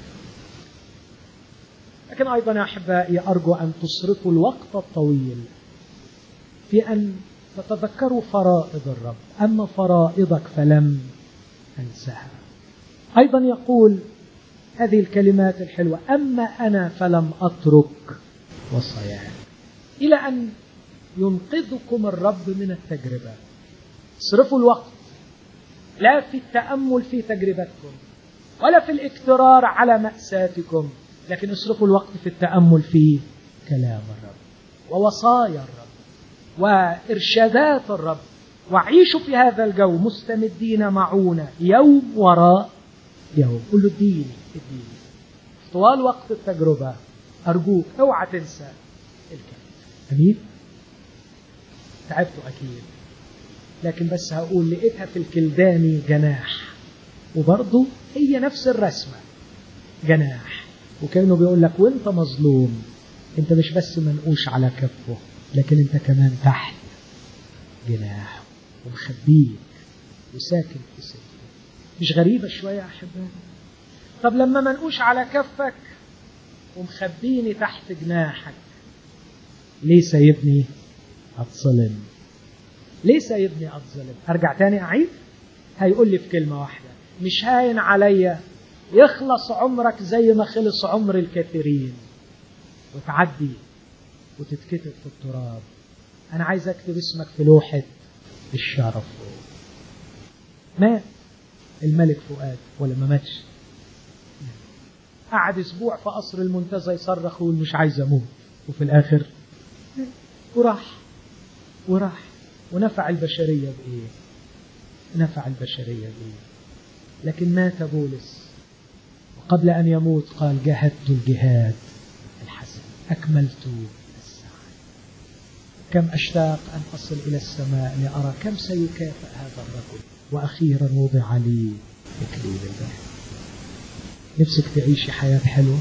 لكن ايضا يا احبائي ارجو ان تصرفوا الوقت الطويل في ان تتذكروا فرائض الرب اما فرائضك فلم انسها ايضا يقول هذه الكلمات الحلوه اما انا فلم اترك وصاياك الى ان ينقذكم الرب من التجربه اصرفوا الوقت لا في التامل في تجربتكم ولا في الاكترار على ماساتكم لكن اصرفوا الوقت في التامل في كلام الرب ووصايا الرب وارشادات الرب وعيشوا في هذا الجو مستمدين معونة يوم وراء يوم قل له اديني اديني طوال وقت التجربة أرجوك اوعى تنسى الكلمة أمين تعبتوا أكيد لكن بس هقول لقيتها في الكلداني جناح وبرضه هي نفس الرسمة جناح وكأنه بيقول لك وانت مظلوم انت مش بس منقوش على كفه لكن انت كمان تحت جناحه ومخبيك وساكن في سجنه مش غريبة شوية يا أحبائي طب لما منقوش على كفك ومخبيني تحت جناحك ليه سايبني أتصلم ليه سايبني أتظلم أرجع تاني أعيد هيقول لي في كلمة واحدة مش هاين عليا يخلص عمرك زي ما خلص عمر الكثيرين وتعدي وتتكتب في التراب أنا عايز أكتب اسمك في لوحة الشرف مات الملك فؤاد ولا ما ماتش قعد اسبوع في قصر المنتزه يصرخ ويقول مش عايز اموت وفي الاخر وراح وراح ونفع البشريه بايه؟ نفع البشريه بايه؟ لكن مات بولس وقبل ان يموت قال جاهدت الجهاد الحسن اكملت السعي كم اشتاق ان اصل الى السماء لارى كم سيكافئ هذا الرجل واخيرا وضع لي اكليل البر نفسك تعيشي حياة حلوة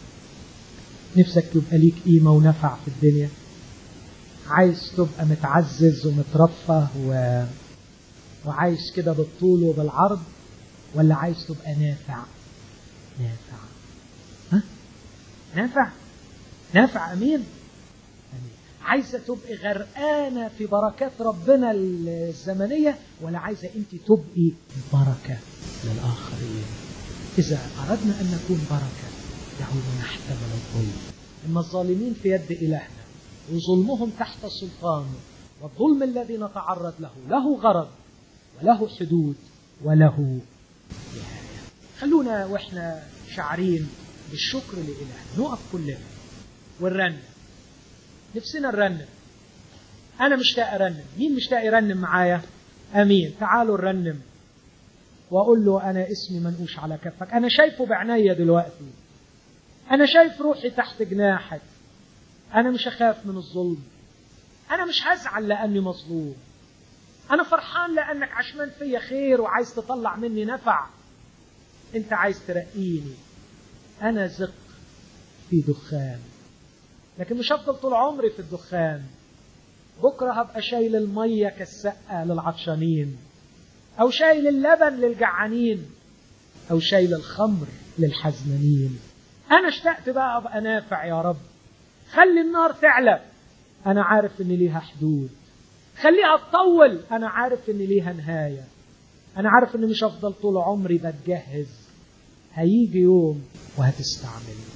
نفسك تبقى ليك قيمة ونفع في الدنيا عايز تبقى متعزز ومترفه و... وعايش كده بالطول وبالعرض ولا عايز تبقى نافع نافع ها نافع نافع امين امين عايزه تبقي غرقانه في بركات ربنا الزمنيه ولا عايزه انت تبقي بركه للاخرين إذا أردنا أن نكون بركة دعونا نحتمل الظلم إن الظالمين في يد إلهنا وظلمهم تحت سلطانه والظلم الذي نتعرض له له غرض وله حدود وله نهاية خلونا وإحنا شعرين بالشكر لإلهنا نقف كلنا ونرنم نفسنا نرنم أنا مشتاق أرنم مين مشتاق يرنم معايا أمين تعالوا نرنم واقول له انا اسمي منقوش على كفك انا شايفه بعناية دلوقتي انا شايف روحي تحت جناحك انا مش هخاف من الظلم انا مش هزعل لاني مظلوم انا فرحان لانك عشمان فيا خير وعايز تطلع مني نفع انت عايز ترقيني انا زق في دخان لكن مش هفضل طول عمري في الدخان بكره هبقى شايل الميه كالسقه للعطشانين أو شايل اللبن للجعانين أو شايل الخمر للحزنانين أنا اشتقت بقى أبقى نافع يا رب خلي النار تعلى أنا عارف إن ليها حدود خليها تطول أنا عارف إن ليها نهاية انا عارف اني مش هفضل طول عمري بتجهز هيجي يوم وهتستعملني